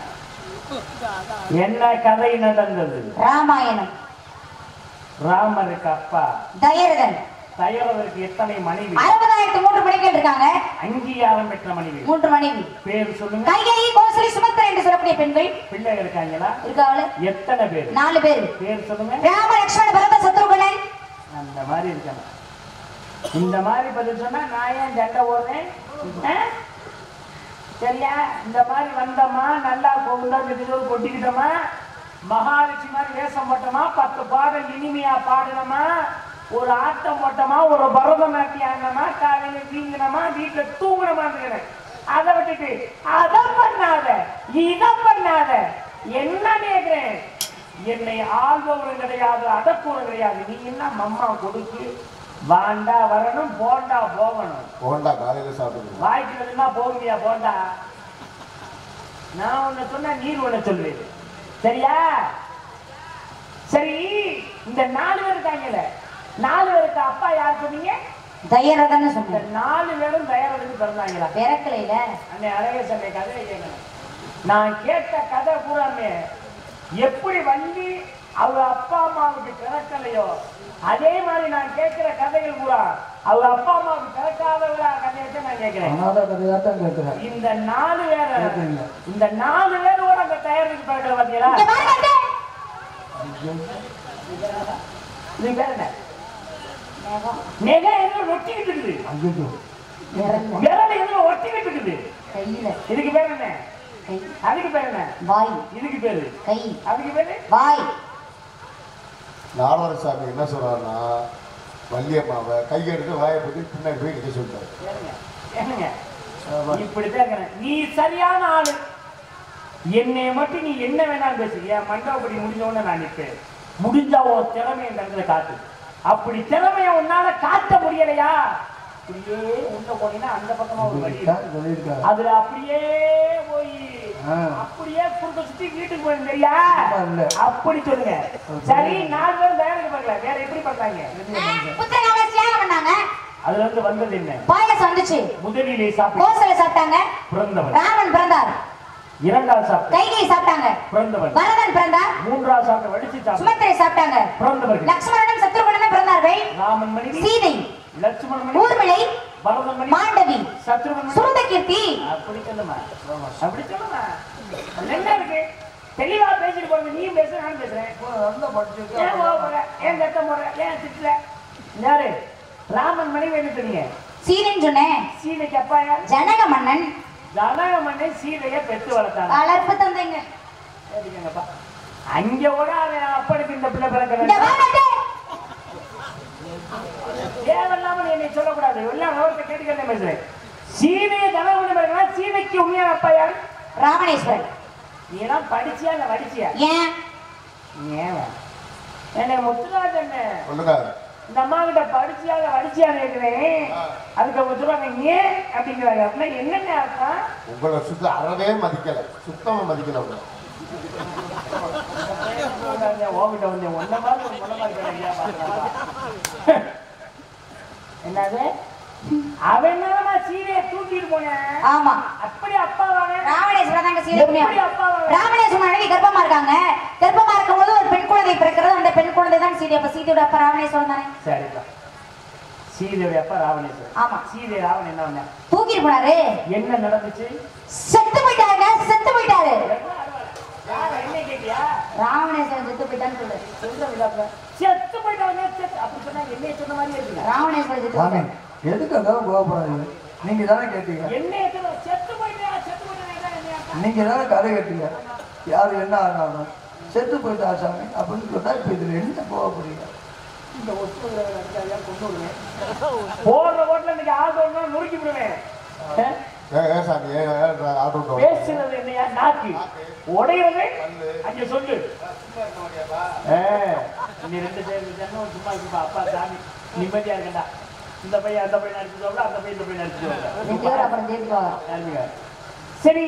[SPEAKER 1] என்ன கதை நடந்தது
[SPEAKER 3] ராமாயணம்
[SPEAKER 1] ராமருக்கு அப்பா
[SPEAKER 3] தயரதன்
[SPEAKER 1] தயரதற்கு எத்தனை மனைவி
[SPEAKER 3] அறுபதாயிரத்து மூன்று மணிகள் இருக்காங்க
[SPEAKER 1] அங்கீகாரம் பெற்ற மனைவி
[SPEAKER 3] மூன்று மனைவி
[SPEAKER 1] பேர் சொல்லுங்க
[SPEAKER 3] கைகை கோசலி சுமத்திரன் என்று சொல்லக்கூடிய பெண்கள்
[SPEAKER 1] பிள்ளை இருக்காங்களா
[SPEAKER 3] இருக்காங்களே
[SPEAKER 1] எத்தனை பேர்
[SPEAKER 3] நாலு பேர்
[SPEAKER 1] பேர் சொல்லுங்க
[SPEAKER 3] ராம லட்சுமண பரத சத்ருகுணன்
[SPEAKER 1] அந்த மாதிரி இருக்கணும் இந்த மாதிரி பதில் சொன்னா நான் ஏன் சண்டை ஓடுறேன் ஆ? சரியா இந்த மாதிரி வந்தோமா நல்லா கொண்டாந்து கொட்டிக்கிட்டோமா மகாலட்சுமி மாதிரி வேஷம் போட்டோமா பத்து பாடல் இனிமையா பாடினோமா ஒரு ஆட்டம் போட்டோமா ஒரு பரதநாட்டியம் ஆடினோமா காலையில வீங்கினோமா வீட்டுல தூங்கினமா இருக்கிறேன் அதை விட்டுட்டு அதை பண்ணாத இதை பண்ணாத என்ன கேக்குறேன் என்னை ஆள்பவரும் கிடையாது அடக்குவரும் கிடையாது நீ என்ன மம்மா கொடுக்கு வாண்டா வரணும் போண்டா போகணும்
[SPEAKER 4] போண்டா காலையில சாப்பிட்டு
[SPEAKER 1] வாய்க்கிறதுனா போகலையா போண்டா நான் உன்னை சொன்னா நீர் உன்னை சொல்லுவேன் சரியா சரி இந்த நாலு பேர் இருக்காங்கல்ல நாலு பேருக்கு அப்பா யார் சொன்னீங்க
[SPEAKER 3] தயரதன்
[SPEAKER 1] இந்த
[SPEAKER 3] சொன்னேன்
[SPEAKER 1] நாலு பேரும் தயாரித்து பிறந்தாங்களா
[SPEAKER 3] பிறக்கலையில
[SPEAKER 1] அன்னை அழகேசனை கதையை கேட்கணும் நான் கேட்ட கதை பூராமே எப்படி வள்ளி அவங்க அப்பா அம்மாவுக்கு பிறக்கலையோ அதே மாதிரி நான் கேட்கிற கதைகள் பூரா அவங்க அப்பா அம்மாவுக்கு பிறக்காதவங்களா கதையை நான் கேட்கிறேன்
[SPEAKER 2] அனாத கதையா தான் கேட்கிறேன்
[SPEAKER 1] இந்த நாலு பேரை
[SPEAKER 2] கேட்குறீங்க
[SPEAKER 1] இந்த நாலு பேரோட அந்த தயாரிப்பு பிறக்கிற பாத்தீங்களா
[SPEAKER 3] இங்க பாருங்க
[SPEAKER 1] இது பேர் என்ன
[SPEAKER 3] மேகம்,
[SPEAKER 1] நெகை எதுல ஒட்டிக்கிட்டு இருக்குது
[SPEAKER 2] ஐயோ
[SPEAKER 3] விரல்ல,
[SPEAKER 1] விரல் எதுல ஒட்டிக்கிட்டு இருக்குது
[SPEAKER 3] கையில
[SPEAKER 1] இதுக்கு பேர் என்ன
[SPEAKER 3] கை
[SPEAKER 1] அதுக்கு பேர் என்ன
[SPEAKER 3] வாய்
[SPEAKER 1] இதுக்கு பேரு
[SPEAKER 3] கை
[SPEAKER 1] அதுக்கு பேரு
[SPEAKER 3] வாய்
[SPEAKER 4] நாலவர சாமி என்ன சொல்றாருன்னா வள்ளியம்மாவை கையெடுத்து வாயை பற்றி பின்னாடி போய் நிற்க சொல்லிட்டாரு
[SPEAKER 1] ஏனுங்க, ஏனுங்க இப்படி கேக்குறேன் நீ சரியான ஆளு என்னை மட்டும் நீ என்ன வேணாலும் பேசு என் மண்டபப்படி முடிஞ்சவொடனே நான் நிற்பேன் முடிஞ்சா உன் திறமை இந்த இடத்துல காட்டு அப்படி திறமைய உன்னால காட்ட முடியலையா அப்படியே உள்ள போனீங்கன்னா அந்த பக்கமா ஒரு வழி இருக்கு.
[SPEAKER 2] சொல்லியிருக்காரு
[SPEAKER 1] அதுல அப்படியே போய்
[SPEAKER 2] ஆ.
[SPEAKER 1] அப்படியே குறுக்க சுத்தி வீட்டுக்கு போய் தெரியா
[SPEAKER 2] ஆமா, இல்ல.
[SPEAKER 1] அப்படி சொல்லுங்க சரி நாலு பேரும் தயாரிக்க பார்க்கல வேற எப்படி பண்றாங்க
[SPEAKER 3] புத்திரகாம தியாகம் பண்ணாங்க
[SPEAKER 1] அதுல இருந்து வந்தது என்ன
[SPEAKER 3] பாயசம் வந்துச்சு
[SPEAKER 1] முதலிலே சாப்பிட்டு
[SPEAKER 3] கோசல சாப்பிட்டாங்க
[SPEAKER 1] பிறந்தவன்
[SPEAKER 3] ராமன் பிறந்தார்
[SPEAKER 1] இரண்டாவது சாப்பிட்டு
[SPEAKER 3] கைகை சாப்பிட்டாங்க
[SPEAKER 1] பிறந்தவன்
[SPEAKER 3] பரதன் பிறந்தார்
[SPEAKER 1] மூன்றாவது சாப்பிட்டு வடிச்சு சாப்பிட்டு
[SPEAKER 3] சுமத்திரை சாப்பிட்டாங்க
[SPEAKER 1] பிறந்தவர்கள்
[SPEAKER 3] லக்ஷ்மணனும் சத்ருகனும் பிறந்தார்கள்
[SPEAKER 1] ராமன் மனைவி
[SPEAKER 3] சீதை
[SPEAKER 1] லட்சுமணன் மனைவி
[SPEAKER 3] ஊர்மிளை
[SPEAKER 1] பரதன் மனைவி
[SPEAKER 3] மாண்டவி
[SPEAKER 1] சத்ருவன் மனைவி
[SPEAKER 3] சுருந்தகீர்த்தி
[SPEAKER 1] அப்படி சொல்லுமா அப்படி சொல்லுமா என்ன இருக்கு தெளிவா பேசிட்டு போறது நீயும் பேச நானும் பேசுறேன்
[SPEAKER 2] நல்லா
[SPEAKER 1] ஏன்
[SPEAKER 2] படிச்சிருக்கேன்
[SPEAKER 1] கோவப்படுற ஏன் கத்த போற ஏன் திட்டுற யாரு ராமன் மனைவி என்ன சொன்னீங்க
[SPEAKER 3] சீதைன்னு சொன்னேன்
[SPEAKER 1] சீதைக்கு அப்பா யார்
[SPEAKER 3] ஜனக மன்னன்
[SPEAKER 1] ஜனக மன்னன் சீதையை பெற்று வளர்த்தாங்க
[SPEAKER 3] வளர்ப்பு தந்தைங்க
[SPEAKER 1] சரிங்கப்பா அங்க கூட அவன் அப்பனுக்கு இந்த பிள்ளை
[SPEAKER 3] இங்க
[SPEAKER 1] பிறக்க
[SPEAKER 3] வாங்க
[SPEAKER 1] தேவையில்லாம நீ என்னை சொல்லக்கூடாது எல்லாம் விவரத்தை கேட்டுக்கிறதே பேசுறேன் சீதையை ஜனகமணி பிறகுனா சீதைக்கு உண்மையான அப்பா யார்
[SPEAKER 3] ராமணேஸ்வரன்
[SPEAKER 1] நீ எல்லாம் படிச்சியா இல்ல வடிச்சியா
[SPEAKER 3] ஏன்
[SPEAKER 1] ஏன் என்ன முத்துராஜன்
[SPEAKER 4] சொல்லுங்க
[SPEAKER 1] இந்த அம்மா கிட்ட படிச்சியா இல்ல வடிச்சியா கேட்கிறேன் அதுக்கு அவங்க சொல்லுவாங்க ஏன் அப்படிங்கிறாங்க அப்படின்னா என்னென்ன அர்த்தம்
[SPEAKER 4] உங்களை சுத்த அறவே மதிக்கல சுத்தமா மதிக்கல உங்களை
[SPEAKER 1] ஓகிட்ட வந்து ஒன்ன மாதிரி ஒரு முன்ன மாதிரி கிடையா என்னது அவன் என்னமா சீதையை தூக்கிட்டு போனேன்
[SPEAKER 3] ஆமா
[SPEAKER 1] அப்படி அப்பா வாங்க
[SPEAKER 3] ராமணேஸ்வரன் தாங்க சீதை
[SPEAKER 1] எப்படி
[SPEAKER 3] புண்ணியம்
[SPEAKER 1] அப்பா வாங்க
[SPEAKER 3] ராமணேஸ்வரன் மனைவி கர்ப்பமா இருக்காங்க கர்ப்பமா இருக்கும்போது ஒரு பெண் குழந்தை பிறக்கிறது அந்த பெண் குழந்தை தான் சீதை அப்ப சீதையோட அப்பா ராமணேஸ்வரன் தானே
[SPEAKER 1] சரிப்பா சீதையுடைய அப்பா ராவணேஸ்வரன்
[SPEAKER 3] ஆமா
[SPEAKER 1] சீதை ராவன் என்ன பண்ண
[SPEAKER 3] தூக்கிட்டு போனாரு
[SPEAKER 1] என்ன நடந்துச்சு
[SPEAKER 3] செத்து போயிட்டாருங்க செத்து போயிட்டாரு
[SPEAKER 1] யாரை என்ன கேட்டியா
[SPEAKER 3] ராமணேஸ்வரன் செத்து போயிட்டான்னு சொல்லு
[SPEAKER 1] சொல்ற விழாப்புல செத்து போயிட்டாங்க செத்து அப்படி சொன்னா என்னைய சொன்ன மாதிரி இருக்குங்க
[SPEAKER 3] ராமணேஸ்வரன் செத்து
[SPEAKER 2] சாமி
[SPEAKER 3] போயிட்டாரு
[SPEAKER 2] எதுக்கு அதான் கோபப்படாதீங்க நீங்க தானே கேட்டீங்க
[SPEAKER 1] என்னைய சொன்ன செத்து போயிட்டா செத்து போயிட்டா என்ன அர்த்தம்?
[SPEAKER 2] நீங்க தானே கதை கேட்டீங்க யார் என்ன ஆனாலும் செத்து போயிட்டா சாமி அப்படின்னு சொன்னா இப்ப இதுல என்ன கோவப்படுறீங்க
[SPEAKER 1] இந்த ஒத்துழைப்பு அடிச்சாயா கொண்டு வருவேன் போடுற ஓட்டுல இன்னைக்கு ஆள் ஒண்ணு நொறுக்கி விடுவேன் ஆ?
[SPEAKER 4] ஏன் ஏன் சாமி ஏன் ஏன் ஆட்டோ
[SPEAKER 1] பேசுறது என்னையா நாக்கு உடையிறது அங்க சொல்லு ஆ, நீ ரெண்டு பேர் ஜன்மம் சும்மா இருப்பா அப்பா சாமி நிம்மதியா இருக்கண்டா இந்த பையன் அந்த பையன் அடிச்சுட்டு அந்த பையன் இந்த பையன்
[SPEAKER 3] ரெண்டு
[SPEAKER 1] அடிச்சுட்டு
[SPEAKER 3] பேரும் அப்புறம் ஜெயிச்சுக்குவாங்க
[SPEAKER 1] யாருங்க? சரி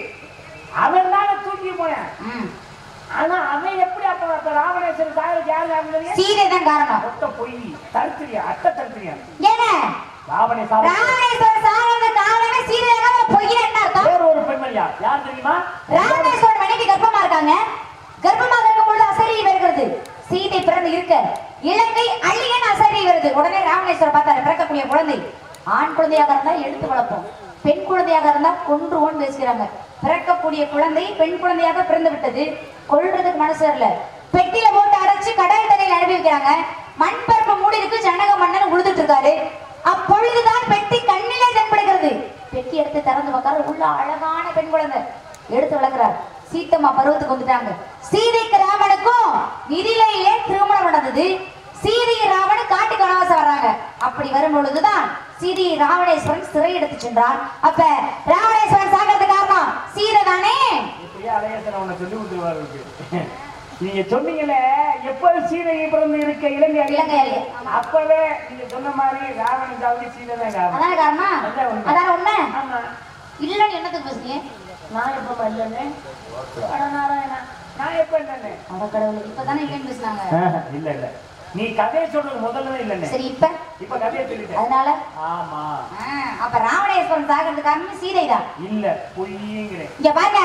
[SPEAKER 1] அவன் தானே தூக்கி போனேன்
[SPEAKER 3] ம்.
[SPEAKER 1] ஆனா அவன் எப்படி அப்ப அப்ப ராமணேஸ்வரன் சாகருக்கு யாரு யாருங்க
[SPEAKER 3] சீதை தான் காரணம்
[SPEAKER 1] மொத்த பொய் தருத்திரியா அட்ட தருத்திரியா
[SPEAKER 3] ஏங்க
[SPEAKER 1] ராவணே சாவு
[SPEAKER 3] ராமணேஸ்வரன் சாகிறது காரணமே சீதை தான் பொய்யா என்ன அர்த்தம்
[SPEAKER 1] வேற ஒரு பெண்மணியா யார் தெரியுமா
[SPEAKER 3] ராமணேஸ்வரன் மனைவி கர்ப்பமா இருக்காங்க கர்ப்பமாக இருக்கும் பொழுது அசரி வருகிறது சீதை பிறந்து இருக்க இலங்கை அள்ளியன் அசரி வருது உடனே ராமணேஸ்வரர் பார்த்தாரு பிறக்கக்கூடிய குழந்தை ஆண் குழந்தையாக இருந்தா எடுத்து வளர்ப்போம் பெண் குழந்தையாக இருந்தா கொன்றுவோன்னு பேசுகிறாங்க பிறக்கக்கூடிய குழந்தை பெண் குழந்தையாக பிறந்து விட்டது கொல்றதுக்கு மனசு வரல பெட்டியில போட்டு அடைச்சு கடல் தண்ணியில் அனுப்பி வைக்கிறாங்க மண் பரப்பு மூடி இருக்கு ஜனக மன்னன் உழுதுட்டு இருக்காரு அப்பொழுதுதான் பெட்டி கண்ணிலே தென்படுகிறது பெட்டி எடுத்து திறந்து பார்க்கறாரு உள்ள அழகான பெண் குழந்தை எடுத்து வளர்க்கிறார் சீத்தம்மா பருவத்துக்கு வந்துட்டாங்க சீதைக்கு ராமனுக்கும் நிதிலையிலே திருமணம் நடந்தது சீதை ராவணன் காட்டுக்கு வனவாசம் வர்றாங்க அப்படி வரும் பொழுதுதான் சீதை ராவணேஸ்வரன் சிறை எடுத்து சென்றார் அப்ப ராவணேஸ்வரன் சாகிறது காரணம் சீதை தானே
[SPEAKER 1] இப்படியே அலையசன உன்னை சொல்லி கொடுத்துருவாரு நீங்க சொன்னீங்களே எப்ப சீதை பிறந்து இருக்க இலங்கை
[SPEAKER 3] இலங்கை
[SPEAKER 1] அழிய
[SPEAKER 3] அழிய.
[SPEAKER 1] அப்பவே நீங்க சொன்ன மாதிரி ராவணன் சாவுக்கு சீதை தான் காரணம்
[SPEAKER 3] அதான காரணம்
[SPEAKER 1] அதான் உண்மை.
[SPEAKER 3] அதான உண்மை
[SPEAKER 1] ஆமா
[SPEAKER 3] இல்லன்னு என்னத்துக்கு பேசுறீங்க
[SPEAKER 1] நான் எப்ப இல்லைன்னு அட நாராயணா நான் எப்ப இல்லைன்னு
[SPEAKER 3] அட கடவுள் இப்பதானே இல்லைன்னு பேசுனாங்க
[SPEAKER 1] இல்ல இல்ல நீ கதையை சொல்றது முதல்ல இல்லைன்னு
[SPEAKER 3] சரி இப்ப
[SPEAKER 1] இப்ப கதையை சொல்லிட்டேன்
[SPEAKER 3] அதனால
[SPEAKER 1] ஆமா
[SPEAKER 3] ஆ, அப்ப ராவணேஸ்வரன் சாகிறது காரணம் சீதை தான்
[SPEAKER 1] இல்ல பொய்யுங்கிறேன்
[SPEAKER 3] இங்க பாருங்க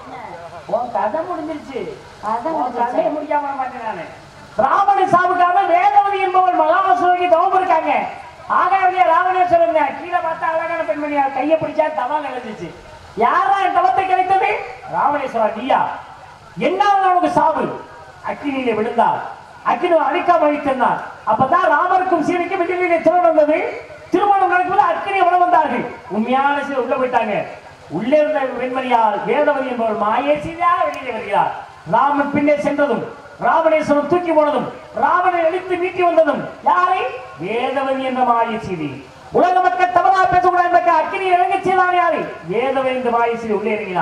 [SPEAKER 1] உன் கதை முடிஞ்சிருச்சு
[SPEAKER 3] கதை
[SPEAKER 1] உன்
[SPEAKER 3] முடிஞ்சிருச்சு.
[SPEAKER 1] கதையை முடிக்காம மாட்டேன் நானு ராவண சாவுக்காக வேதவதி என்பவர் மகாசுரகி தவம் இருக்காங்க ஆகாவிய ராவணேஸ்வரன் கீழே பார்த்தா அழகான பெண்மணியா கையை பிடிச்சா தவா நினைஞ்சிச்சு யாரா என் தவத்தை கிடைத்தது ராவணேஸ்வரா நீயா என்ன அவனுக்கு சாவு அக்கினியிலே விழுந்தார் அக்கினி அழிக்காம வைத்திருந்தார் அப்பதான் ராமருக்கும் சீதைக்கும் வெளியிலே திருமணம் வந்தது திருமணம் நடக்கும்போது அக்கினி உணவு வந்தார்கள் உண்மையான சீதை உள்ள போயிட்டாங்க உள்ளே இருந்த வெண்மணியால் வேதவதி என்பவர் மாயே சீதா வெளியிலே வருகிறார் ராமன் பின்னே சென்றதும் ராவணேஸ்வரன் தூக்கி போனதும் ராவணனை அழித்து மீட்டி வந்ததும் யாரை வேதவதி என்ற மாய சீதி உலக மக்கள் தவறா பேசக்கூடாது என்ற அக்கினி இறங்கச் செய்தான் யாரு வேதவதி என்ற மாய சீதி உள்ளே இறங்கினார்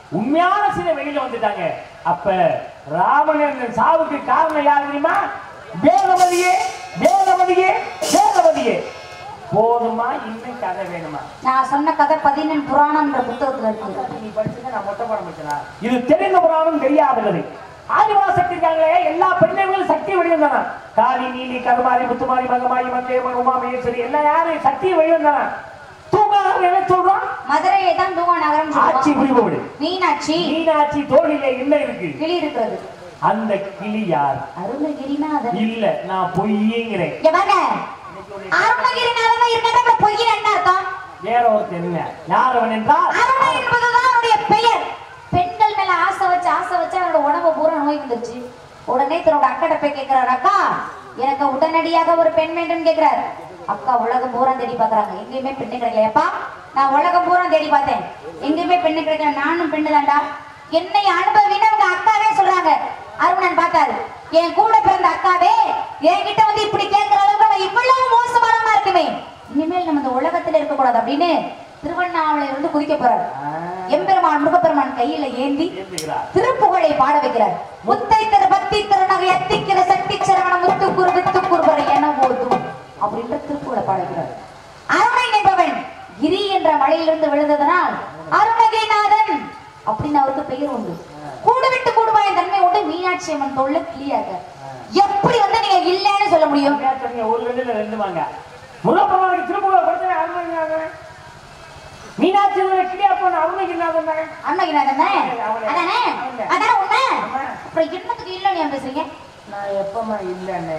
[SPEAKER 1] உண்மையான சீதை வெளியில வந்துட்டாங்க அப்ப ராவணன் சாவுக்கு காரணம் யார் தெரியுமா வேதவதியே வேதவதியே வேதவதியே போதுமா இன்னும் கதை வேணுமா
[SPEAKER 3] நான் சொன்ன கதை பதினெண் புராணம்ன்ற புத்தகத்துல இருக்கு
[SPEAKER 1] நீ படிச்சதை நான் மொட்டை போட முடிச்சனா இது தெரிந்த புராணம் தெரியாத கதை ஆதிவாச சக்தி இருக்காங்களே எல்லா பெண்களும் சக்தி வடிவந்தானா காளி நீலி கருமாரி முத்துமாரி மகமாரி மந்தேமன் உமா மகேஸ்வரி எல்லாம் யாரு சக்தி வடிவந்தானா தூங்காத என்ன சொல்றான்
[SPEAKER 3] மதுரையை தான் தூவா நகரம்
[SPEAKER 1] ஆட்சி
[SPEAKER 3] சொல்லுவோம்
[SPEAKER 1] புரிவோடு
[SPEAKER 3] மீனாட்சி
[SPEAKER 1] மீனாட்சி தோழிலே என்ன இருக்கு
[SPEAKER 3] கிளி இருக்கிறது
[SPEAKER 1] அந்த கிளி யார்
[SPEAKER 3] அருணகிரிநாதன்
[SPEAKER 1] இல்ல நான் பொய்யுங்கிறேன்
[SPEAKER 3] இங்க வாங்க அருணகிரிநாதன் இருக்கிறத பொய்யின் என்ன அர்த்தம்
[SPEAKER 1] வேற ஒருத்தர் என்ன யார் அவன் என்றால்
[SPEAKER 3] அருணை என்பதுதான் அவருடைய பெயர் பெண்கள் மேல ஆசை வச்சு ஆசை வச்சு அவரோட உடம்பு பூரா நோய் வந்துருச்சு உடனே தன்னோட அக்கட போய் கேட்கிறாரு அக்கா எனக்கு உடனடியாக ஒரு பெண் வேண்டும் கேட்கிறாரு அக்கா உலகம் பூரா தேடி பாக்குறாங்க எங்கேயுமே பெண்ணு கிடைக்கலையப்பா நான் உலகம் பூரா தேடி பார்த்தேன் எங்கேயுமே பெண்ணு கிடைக்கல நானும் பெண்ணு தான்டா என்னை அனுபவின்னு அவங்க அக்காவே சொல்றாங்க அருணன் பார்த்தாரு என் கூட பிறந்த அக்காவே என்கிட்ட வந்து இப்படி கேட்கிற அளவுக்கு அவன் இவ்வளவு மோசமானவனா இருக்குமே இனிமேல் நம்ம இந்த உலகத்துல இருக்க கூடாது அப்படின்னு திருவண்ணாமலை இருந்து குதிக்க போறாரு எம்பெருமான் முருகப்பெருமான் கையில ஏந்தி
[SPEAKER 1] ஏந்துகிறார்
[SPEAKER 3] திருப்புகழை பாட வைக்கிறார் முத்தை திரு பக்தி திருநகை எத்திக்கிற சக்தி சரவண முத்துக்குரு வித்துக்குருபரை என போதும் அப்படின்ற திருப்புகழை பாட வைக்கிறார் அருணை நினைப்பவன் கிரி என்ற மலையிலிருந்து விழுந்ததனால் அருணகிரிநாதன் அப்படின்னு அவருக்கு பெயர் உண்டு கூடு விட்டு கூடுவாயின் தன்மை உண்டு மீனாட்சி அம்மன் தோல்ல கிளியாக எப்படி வந்து நீங்க இல்லைன்னு சொல்ல முடியும்
[SPEAKER 1] உண்மையா சொன்னீங்க, ஒரு ரெண்டுல ரெண்டு வாங்க முருகப்பெருமானுக்கு திருப்புகழ் படிச்சவன் அருணகிரிநாதன் மீனாட்சி கிளியா போன அருணகிரிநாதன் தானே
[SPEAKER 3] அருணகிரிநாதன் தானே அதானே அதானே உண்மை
[SPEAKER 1] ஆமா.
[SPEAKER 3] அப்புறம் என்னத்துக்கு இல்லைன்னு ஏன் பேசுறீங்க
[SPEAKER 1] நான் எப்பமா இல்லன்னு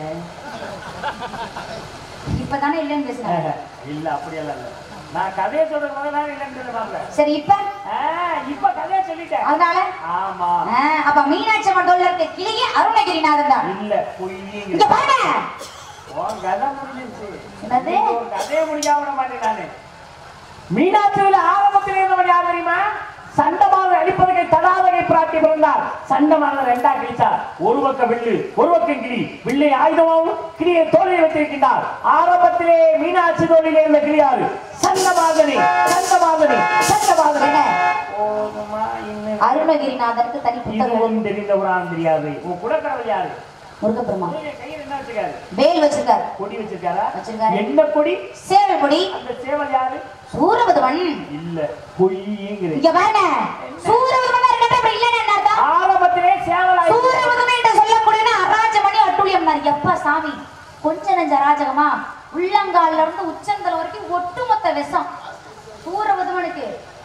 [SPEAKER 3] இப்பதானே இல்லைன்னு பேசுறேன்
[SPEAKER 1] இல்ல அப்படியெல்லாம் இல்ல நான் கதையை சொல்றது முதல்ல இல்லைன்னு சொல்ல மாட்டேன்
[SPEAKER 3] சரி இப்ப
[SPEAKER 1] இப்ப கதையை சொல்லிட்டேன்
[SPEAKER 3] அதனால
[SPEAKER 1] ஆமா
[SPEAKER 3] ஆ, அப்ப மீனாட்சி அம்மன் தோல்ல இருக்க கிளியே அருணகிரிநாதன் தான்
[SPEAKER 1] இல்ல
[SPEAKER 3] இங்க
[SPEAKER 1] பொய்யுங்க
[SPEAKER 3] பாருங்க
[SPEAKER 1] உன் கதை முடிஞ்சிருச்சு
[SPEAKER 3] என்னது
[SPEAKER 1] உன் கதையை முடியாம விட மாட்டேன் நானு மீனாட்சியில ஆரம்பத்தில் இருந்தவன் யார் தெரியுமா சண்டமான அடிப்பதற்கு தடாதகை பிராட்டி பிறந்தார் சண்டமான ரெண்டா கிழிச்சார் ஒரு பக்கம் வில்லு ஒரு பக்கம் கிளி வில்லை ஆயுதமாகவும் கிளியை தோளில் வைத்திருக்கின்றார் ஆரம்பத்திலே மீனாட்சி தோளிலே இருந்த கிளியாறு சண்டமாதனி சண்டமாதனி சண்டமாதனி
[SPEAKER 3] என்ன?
[SPEAKER 1] போதுமா இன்னும்
[SPEAKER 3] அருணகிரிநாதனுக்கு தனி புத்தகம்
[SPEAKER 1] இதுவும் தெரிந்த புராணம் தெரியாது உன் குலக்கடவுள் யாரு
[SPEAKER 3] முருகப்பெருமான்
[SPEAKER 1] உன்னுடைய கையில் என்ன வச்சிருக்காரு
[SPEAKER 3] வேல் வச்சிருக்காரு
[SPEAKER 1] கொடி வச்சிருக்காரா
[SPEAKER 3] வச்சிருக்காரு.
[SPEAKER 1] என்ன கொடி
[SPEAKER 3] சேவல் கொடி
[SPEAKER 1] அந்த சேவல் யாரு
[SPEAKER 3] சூரபதுமன்
[SPEAKER 1] இல்ல பொய்யுங்கிறேன்
[SPEAKER 3] இங்க பாருங்க சூரபதுமன் இருக்கட்டும் அப்படி இல்லைன்னு என்ன அர்த்தம்
[SPEAKER 1] ஆரம்பத்திலே சேவல்
[SPEAKER 3] சூரபதுமன் என்று சொல்லக்கூடிய அராஜமணி அட்டூழியம் தான் எப்பா சாமி கொஞ்ச நெஞ்ச அராஜகமா உள்ளங்கால்ல இருந்து உச்சந்தல வரைக்கும் ஒட்டுமொத்த விஷம் சூரபதுமனுக்கு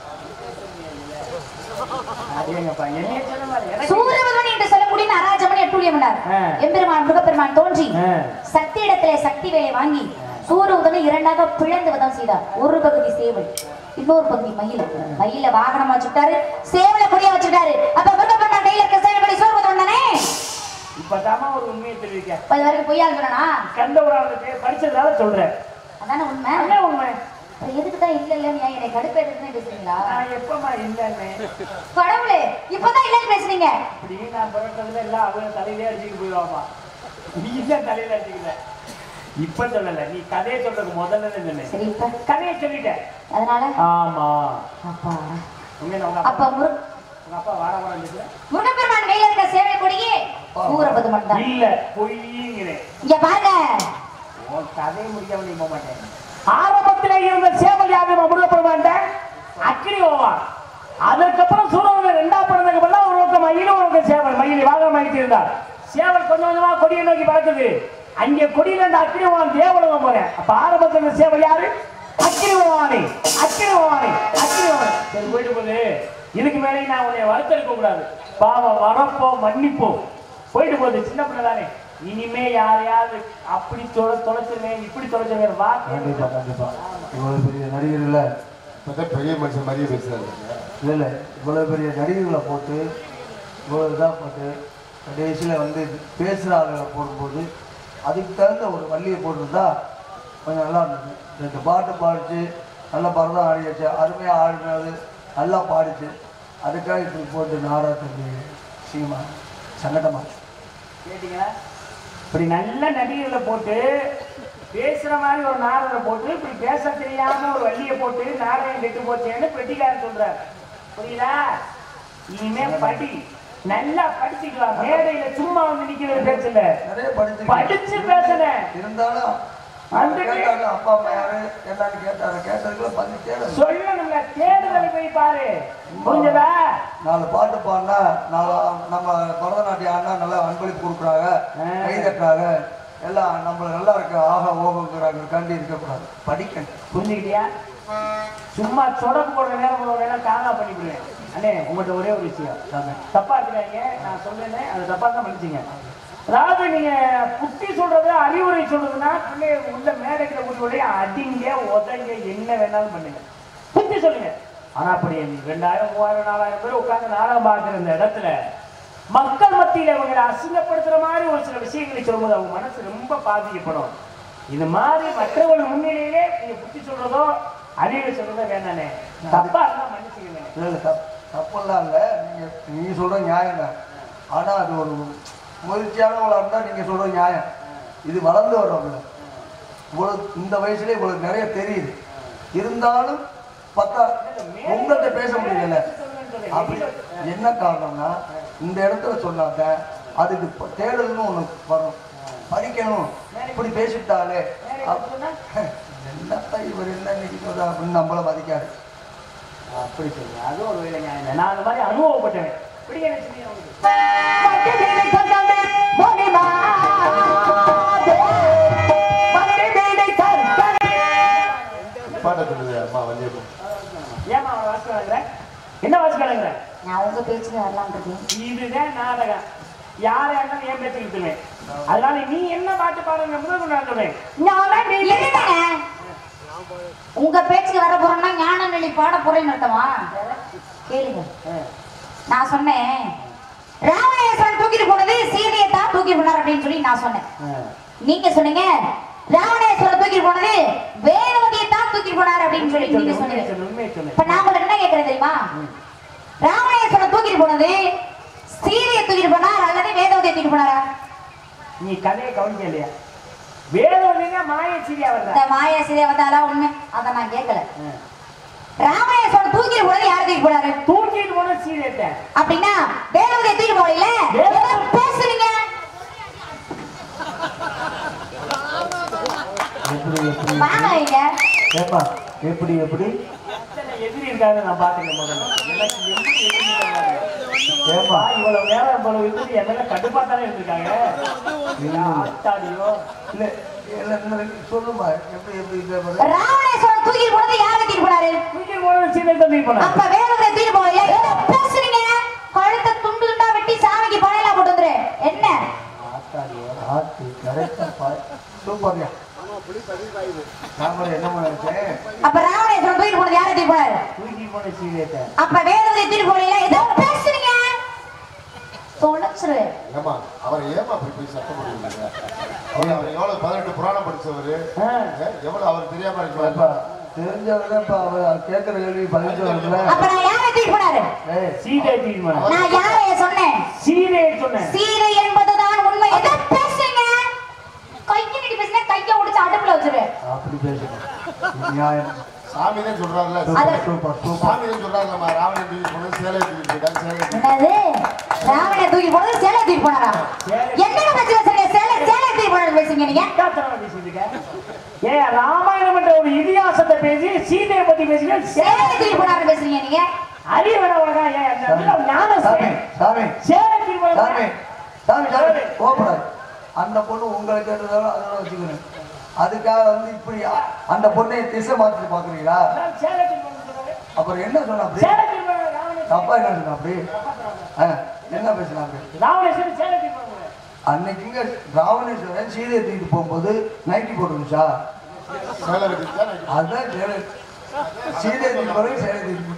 [SPEAKER 1] அதேங்கப்பா என்னைய சொல்ல மாதிரி எனக்கு
[SPEAKER 3] சூரபதுமன் என்று சொல்லக்கூடிய அராஜமணி அட்டூழியம் என்றார்
[SPEAKER 1] ஆ.
[SPEAKER 3] எம்பெருமான் முருகப்பெருமான் தோன்றி
[SPEAKER 1] ஆ.
[SPEAKER 3] சக்தி இடத்திலே சக்தி வேலை வாங்கி சூரபுதனை இரண்டாக பிளந்து வதம் செய்தார் ஒரு பகுதி சேவல் இன்னொரு பகுதி மயில் மயில வாகனம் வச்சுட்டாரு சேவல கொடியா வச்சுட்டாரு அப்ப முருகப்பெருமான் கையில இருக்க சேவல் கொடி சூரபுதன் தானே
[SPEAKER 1] இப்பதாம்மா ஒரு உண்மையை தெரிவிக்க
[SPEAKER 3] இப்ப இது வரைக்கும் பொய்யா சொல்லனா
[SPEAKER 1] கந்த புராணத்தை படிச்சதால சொல்றேன்
[SPEAKER 3] அதானே உண்மை
[SPEAKER 1] என்ன உண்மை
[SPEAKER 3] அப்புறம் எதுக்கு தான் இல்ல இல்லன்னு ஏன் என்னை கடுப்பேற்றுன்னு பேசுறீங்களா
[SPEAKER 1] நான் எப்பமா இல்லன்னு
[SPEAKER 3] கடவுளே இப்பதான் இல்லன்னு பேசுறீங்க
[SPEAKER 1] இப்படி நான் பிறந்ததுல எல்லாம் அவங்க தலையிலே அடிச்சுட்டு போயிடுவாமா நீ இல்ல தலையில அடிச்சுக்கல இப்ப சொல்லல நீ கதையை சொல்றது முதல்ல சொன்னேன்
[SPEAKER 3] சரி இப்ப
[SPEAKER 1] கதையை சொல்லிட்டேன்
[SPEAKER 3] அதனால
[SPEAKER 1] ஆமா
[SPEAKER 3] அப்பா
[SPEAKER 1] உங்க உங்க
[SPEAKER 3] அப்ப
[SPEAKER 1] அப்பா
[SPEAKER 3] முரு
[SPEAKER 1] உங்க அப்பா வாட வாட
[SPEAKER 3] முருகப்பெருமான் கையில இருக்க சேவல் கொடியே சூரபதுமன் தான்
[SPEAKER 1] இல்ல பொய்யுங்கிறேன்
[SPEAKER 3] இங்க பாருங்க
[SPEAKER 1] உன் கதையை முடியாம நீ போக மாட்டேன் ஆரம்பத்திலே இருந்த சேவல் யாரும் முருகப்படுவாண்ட அக்கினி போவான் அதுக்கப்புறம் சூரியன் ரெண்டா பிறந்ததுக்கு அப்புறம் ஒரு பக்கம் மயில் ஒரு பக்கம் சேவல் மயில் வாக மயித்து இருந்தார் சேவல் கொஞ்சம் கொஞ்சமா கொடியை நோக்கி பறக்குது அங்கே கொடியில இருந்து அக்கினி போவான் தேவலகம் போறேன் அப்ப ஆரம்பத்தில் இருந்த சேவல் யாரு அக்கினி போவானே அக்கினி போவானே அக்கினி போவானே சரி போயிட்டு போகுது இதுக்கு மேலே நான் உன்னை வருத்தெடுக்க கூடாது பாவம் வரப்போம் மன்னிப்போம் போயிட்டு போகுது சின்ன பிள்ளை தானே இனிமே யாரையாவது அப்படி தொலை தொலைச்சிருவேன் இப்படி தொலைச்சிருவேன் வா
[SPEAKER 2] கண்டிப்பா கண்டிப்பா இவ்வளவு பெரிய நடிகர்ல
[SPEAKER 4] இப்பதான் பெரிய மனுஷன் மாதிரியே பேசுறாரு
[SPEAKER 2] இல்ல இல்ல இவ்வளவு பெரிய நடிகர்களை போட்டு இவ்வளவு இதாக போட்டு கடைசியில் வந்து பேசுகிற ஆளுகளை போடும்போது அதுக்கு தகுந்த ஒரு வள்ளியை போட்டிருந்தா கொஞ்சம் நல்லா இருந்தது ரெண்டு பாட்டு பாடிச்சு நல்ல பரதம் ஆடியாச்சு அருமையாக ஆடினது நல்லா பாடிச்சு அதுக்காக இப்படி போட்டு நாடா தம்பி சீமா சங்கடமாக
[SPEAKER 1] கேட்டீங்களா இப்படி நல்ல நடிகர்களை போட்டு பேசுற மாதிரி ஒரு நாடகத்தை போட்டு இப்படி பேச தெரியாம ஒரு வள்ளியை போட்டு நாடகம் கெட்டு போச்சேன்னு பெட்டிக்காரர் சொல்றாரு புரியுதா இனிமே படி நல்லா படிச்சுக்கலாம் மேடையில சும்மா வந்து நிக்கிறது பேசல
[SPEAKER 2] நிறைய படிச்சு
[SPEAKER 1] படிச்சு பேசுனேன்
[SPEAKER 2] இருந்தாலும்
[SPEAKER 1] அந்த
[SPEAKER 2] கேட்டாங்க அப்பா அம்மா யாரு என்னன்னு கேட்டாரு கேட்டதுக்குள்ள பதில் கேளு
[SPEAKER 1] சொல்லணும்ல தேடுதல் போய் பாரு புரிஞ்சதா
[SPEAKER 2] நாலு பாட்டு பாடினா நாலு நம்ம பரதநாட்டியம் ஆடினா நல்லா அன்பளிப்பு கொடுக்குறாங்க
[SPEAKER 1] ஆ.
[SPEAKER 2] கை தட்டுறாங்க எல்லாம் நம்மள நல்லா இருக்கு ஆஹா ஓகோங்கிறாங்க கண்டி இருக்கக்கூடாது படிக்கணும்
[SPEAKER 1] புரிஞ்சுக்கிட்டியா சும்மா சொடக்கு போடுற நேரம் ஒரு வேலை காணா பண்ணிவிடுவேன் அண்ணே உங்கள்கிட்ட ஒரே ஒரு விஷயம் தப்பா இருக்கிறாங்க நான் சொன்னேன் அது தப்பா தான் பண்ணிச்சிங்க அதாவது நீங்க புத்தி சொல்றது அறிவுரை சொல்றதுன்னா பிள்ளைய உள்ள மேடைக்கிற கூட்டி அடிங்க உதங்க என்ன வேணாலும் பண்ணுங்க புத்தி சொல்லுங்க ஆனா அப்படி ரெண்டாயிரம் மூவாயிரம் நாலாயிரம் பேர் உட்கார்ந்து நாடகம் பார்க்கிற இந்த இடத்துல மக்கள் மத்தியில இவங்களை அசிங்கப்படுத்துற மாதிரி ஒரு சில விஷயங்களை சொல்லும்போது அவங்க மனசு ரொம்ப பாதிக்கப்படும் இது மாதிரி மற்றவர்கள் முன்னிலையிலே நீங்க புத்தி சொல்றதோ அறிவுரை சொல்றதோ வேணானே தப்பா இருந்தா மன்னிச்சுக்கங்க
[SPEAKER 2] இல்லை இல்லை தப் தப்பெல்லாம் இல்லை நீங்கள் நீங்கள் சொல்கிற நியாயம் தான் ஆனால் அது ஒரு முயற்சியானவங்களா இருந்தால் நீங்கள் சொல்கிற நியாயம் இது வளர்ந்து வர்றவங்க இவ்வளோ இந்த வயசுல இவ்வளோ நிறைய தெரியுது இருந்தாலும் பத்தா உங்கள்கிட்ட பேச முடியல அப்படி என்ன காரணம்னா இந்த இடத்துல சொன்னாங்க அதுக்கு இப்ப தேடல்னு ஒன்று வரும் படிக்கணும் இப்படி பேசிட்டாலே அப்~ என்னப்பா இவர் என்ன இன்னைக்கு சொல்றா அப்படின்னு நம்மள மதிக்காது
[SPEAKER 1] அப்படி சொல்லுங்க அது ஒரு வேலை நியாயம் தான். நான் அந்த மாதிரி அனுபவப்பட்டேன் பிடிக்க நினைச்சீங்க உங்களுக்கு
[SPEAKER 4] பாட்ட சொல்லுது அம்மா வள்ளியப்பன்
[SPEAKER 1] ஏமா அவன் வாசிக்கிறாங்க என்ன வாசிக்கிறாங்க
[SPEAKER 3] நான் உங்க பேச்சுக்கு வரலாம் இருக்கேன்
[SPEAKER 1] இதுதான் நாடகம் யாரை இருந்தாலும் என் பேச்சு இழுத்துவேன் அதனால நீ என்ன பாட்டு பாடுங்க முதல் நான் சொல்றேன்
[SPEAKER 3] என்னங்க உங்க பேச்சுக்கு வர போறோம்னா ஞான நிலை பாட போறேன்னு அர்த்தமா கேளுங்க நான் சொன்னேன் ராவணேஸ்வரன் தூக்கிட்டு போனது சீதையை தான் தூக்கிட்டு போனார் அப்படின்னு சொல்லி நான் சொன்னேன் நீங்க சொன்னீங்க ராவணேஸ்வரன் தூக்கிட்டு போனது வேதவதியை தான் தூக்கிட்டு போனார் அப்படின்னு சொல்லி நீங்க
[SPEAKER 1] உண்மையை
[SPEAKER 3] சொன்னீங்க
[SPEAKER 1] சொல்லு உண்மையை சொல்லு
[SPEAKER 3] இப்ப நான் உங்களுக்கு என்ன கேட்கறேன் தெரியுமா ராவணேஸ்வரன் தூக்கிட்டு போனது சீதையை தூக்கிட்டு போனார் அல்லது வேதவதியை தூக்கிட்டு போனாரா
[SPEAKER 1] நீ கதையை கவனிக்க இல்லையா வேதவல்லிங்க மாய சீரியா வருதா
[SPEAKER 3] இந்த மாயா சீதை வந்தாலாம் உண்மை அதை நான் கேட்கல ராமணேஸ்வரன் தூக்கிட்டு போனது யார் தூக்கிட்டு போனாரு
[SPEAKER 1] தூக்கிட்டு போன சீரியத்தை
[SPEAKER 3] அப்படின்னா வேதவதியை தூக்கிட்டு போகல
[SPEAKER 1] வேதவதி-
[SPEAKER 3] பேசுறீங்க
[SPEAKER 2] எப்படி எப்படி
[SPEAKER 3] வாங்க இங்க
[SPEAKER 2] ஏப்பா எப்படி எப்படி
[SPEAKER 1] எத்தனை எதிரி இருக்காங்க நான் பாத்துக்கிறேன் முதல்ல எனக்கு எப்படி எதிரி இருக்காங்க
[SPEAKER 2] ஏப்பா
[SPEAKER 1] இவ்வளவு நேரம் இவ்வளவு எதிரி என் மேல கடுப்பா தானே இருந்திருக்காங்க ஆத்தாடியோ
[SPEAKER 2] இல்ல இல்ல இல்ல, சொல்லுமா எப்படி எப்படி இதே மாதிரி
[SPEAKER 3] ராமணேஸ்வரன் தூக்கிட்டு போனது யார் தூக்கிட்டு போனாரு
[SPEAKER 1] தூக்கிட்டு போன சீரியத்தை தூக்கிட்டு போனா
[SPEAKER 3] அப்ப வேதவதியை தூக்கிட்டு போகல என்ன பேசுறீங்க கழுத்தை துண்டு துண்டா வெட்டி சாமிக்கு பழையலா போட்டு வந்துரு என்ன
[SPEAKER 2] ஆத்து கரெக்டா பா சூப்பர்யா நான் கூட என்ன நினைச்சேன்
[SPEAKER 3] அப்ப ராமணேஸ்வரன் தூக்கிட்டு போனது யார் தூக்கிட்டு போனாரு
[SPEAKER 1] தூக்கிட்டு போன சீரியத்தை
[SPEAKER 3] அப்ப வேதவதியை தூக்கிட்டு போகல ஏதோ பேசுறீங்க தொலைச்சிரு
[SPEAKER 4] ஏமா அவர் ஏமா அப்படி போய் சத்தம் பண்ணுவீங்க அவர் அவர் எவ்வளவு பதினெட்டு புராணம் படிச்சவரு
[SPEAKER 1] ஆ.
[SPEAKER 4] ஏ, எவ்வளவு அவர் தெரியாம
[SPEAKER 2] ஏப்பா
[SPEAKER 4] இருக்கலாம்
[SPEAKER 2] தெரிஞ்சவங்க இப்ப அவர் கேட்கிற கேள்வி பதினஞ்சு வருதுல
[SPEAKER 3] அப்ப நான் யாரை தூக்கிட்டு போனாரு
[SPEAKER 2] ஏய்
[SPEAKER 1] சீதையை தூக்கிட்டு போனா
[SPEAKER 3] நான் யாரைய சொன்னேன்
[SPEAKER 1] சீதையை சொன்னேன்
[SPEAKER 3] சீதை என்பதுதான் உண்மை எதை பேசுறீங்க கையை நீட்டி பேசுனா கையை ஒடிச்சு அடுப்புல வச்சிரு
[SPEAKER 2] அப்படி பேசணும் நியாயம்
[SPEAKER 4] சாமி தான் சொல்றாருல
[SPEAKER 3] அது-
[SPEAKER 2] சூப்பர் சூப்பர்
[SPEAKER 4] சாமி தான் சொல்றாருலம்மா ராவணன் தூக்கி போனது சேலை தூக்கி போயிட்டாங்க சேலை தூக்கி
[SPEAKER 3] என்னது ராவணை தூக்கி போனது சேலை தூக்கி போனாரா என்னென்ன பத்தி பேசுறீங்க சேலை சேலை தூக்கி போனது பேசுறீங்க நீங்க
[SPEAKER 1] முட்டாள்தனமா பேசிட்டு இருக்க. ஏன் ராமாயணம் என்ற ஒரு இதிகாசத்தை பேசி சீதையை பத்தி பேசுங்க
[SPEAKER 3] சேலை தூக்கி போனாரு பேசுறீங்க நீங்க
[SPEAKER 1] அறிவனவனா ஏன் அந்த இடத்துல ஞானம்
[SPEAKER 2] சாமி சாமி
[SPEAKER 1] சேலை தூக்கிட்டு
[SPEAKER 2] சாமி
[SPEAKER 1] போனா
[SPEAKER 2] சாமி சாமி கோபப்படாது அந்த பொண்ணு உங்களை கேட்டதாலும் அதெல்லாம் வச்சுக்கணும் அதுக்காக வந்து இப்படி அ- அந்த பொண்ணை திசை மாற்றி பாக்குறீங்களா
[SPEAKER 1] சேலை தூக்கிட்டு போனா சொல்றாரு.
[SPEAKER 2] அப்புறம் என்ன சொன்ன அப்படி
[SPEAKER 1] சேலை தூக்கிட்டு போனா ராவணன்
[SPEAKER 2] தப்பா என்ன சொன்ன அப்படி ஆ, என்ன பேசினா அப்படி
[SPEAKER 1] ராவணேஸ்வரன் சேலை தூக்கிட்டு போனாங்க.
[SPEAKER 2] அன்னைக்குங்க ராவணேஸ்வரன் சீதையை தூக்கிட்டு போகும்போது நைட்டி போட்டுருந்துச்சா
[SPEAKER 4] சேலை கட்டிட்டு தான் நிக்கிறேன்.
[SPEAKER 2] அதுதான் சேலை சீதையை தூக்கிட்டு போறது சேலை தூக்கிட்டு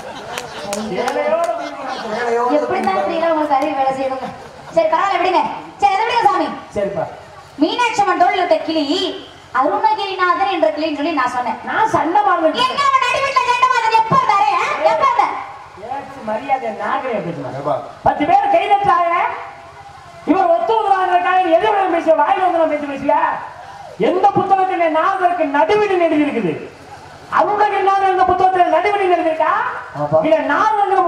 [SPEAKER 1] சேலையோட தூக்கிட்டு போனாங்க.
[SPEAKER 2] சேலையோட
[SPEAKER 3] எப்படித்தான் ஸ்திரீகள் உங்களுக்கு அறிவு வேலை செய்யணுங்க சரி பரவாயில்ல விடுங்க சரி எதை விடுங்க சாமி
[SPEAKER 1] சரிப்பா
[SPEAKER 3] மீனாட்சி அம்மன் தோளில் இருக்க கிளி அருணகிரிநாதர் என்ற கிளின்னு சொல்லி நான் சொன்னேன்
[SPEAKER 1] நான் சண்டை மாறுவேன்
[SPEAKER 3] எங்க அவன் நடுவீட்டுல சண்டை மாதிரி எப்ப இருந்தாரு ஆ? எப்ப இருந்தா
[SPEAKER 1] ஏச்சு மரியாதை நாகரே பேசுவாங்க
[SPEAKER 4] ஏப்பா
[SPEAKER 1] பத்து பேர் கை தட்டாங்க இவர் ஒத்துவதுறாங்க எது வேணும் பேச வாயில வந்து பேசி பேசியா எந்த புத்தகத்துல நாகருக்கு நடுவீடு எழுதி இருக்குது அவங்க என்ன இந்த புத்தகத்துல நடுவீடு எழுதிருக்கா
[SPEAKER 2] ஆப்பா.
[SPEAKER 1] இல்ல நாகங்கிற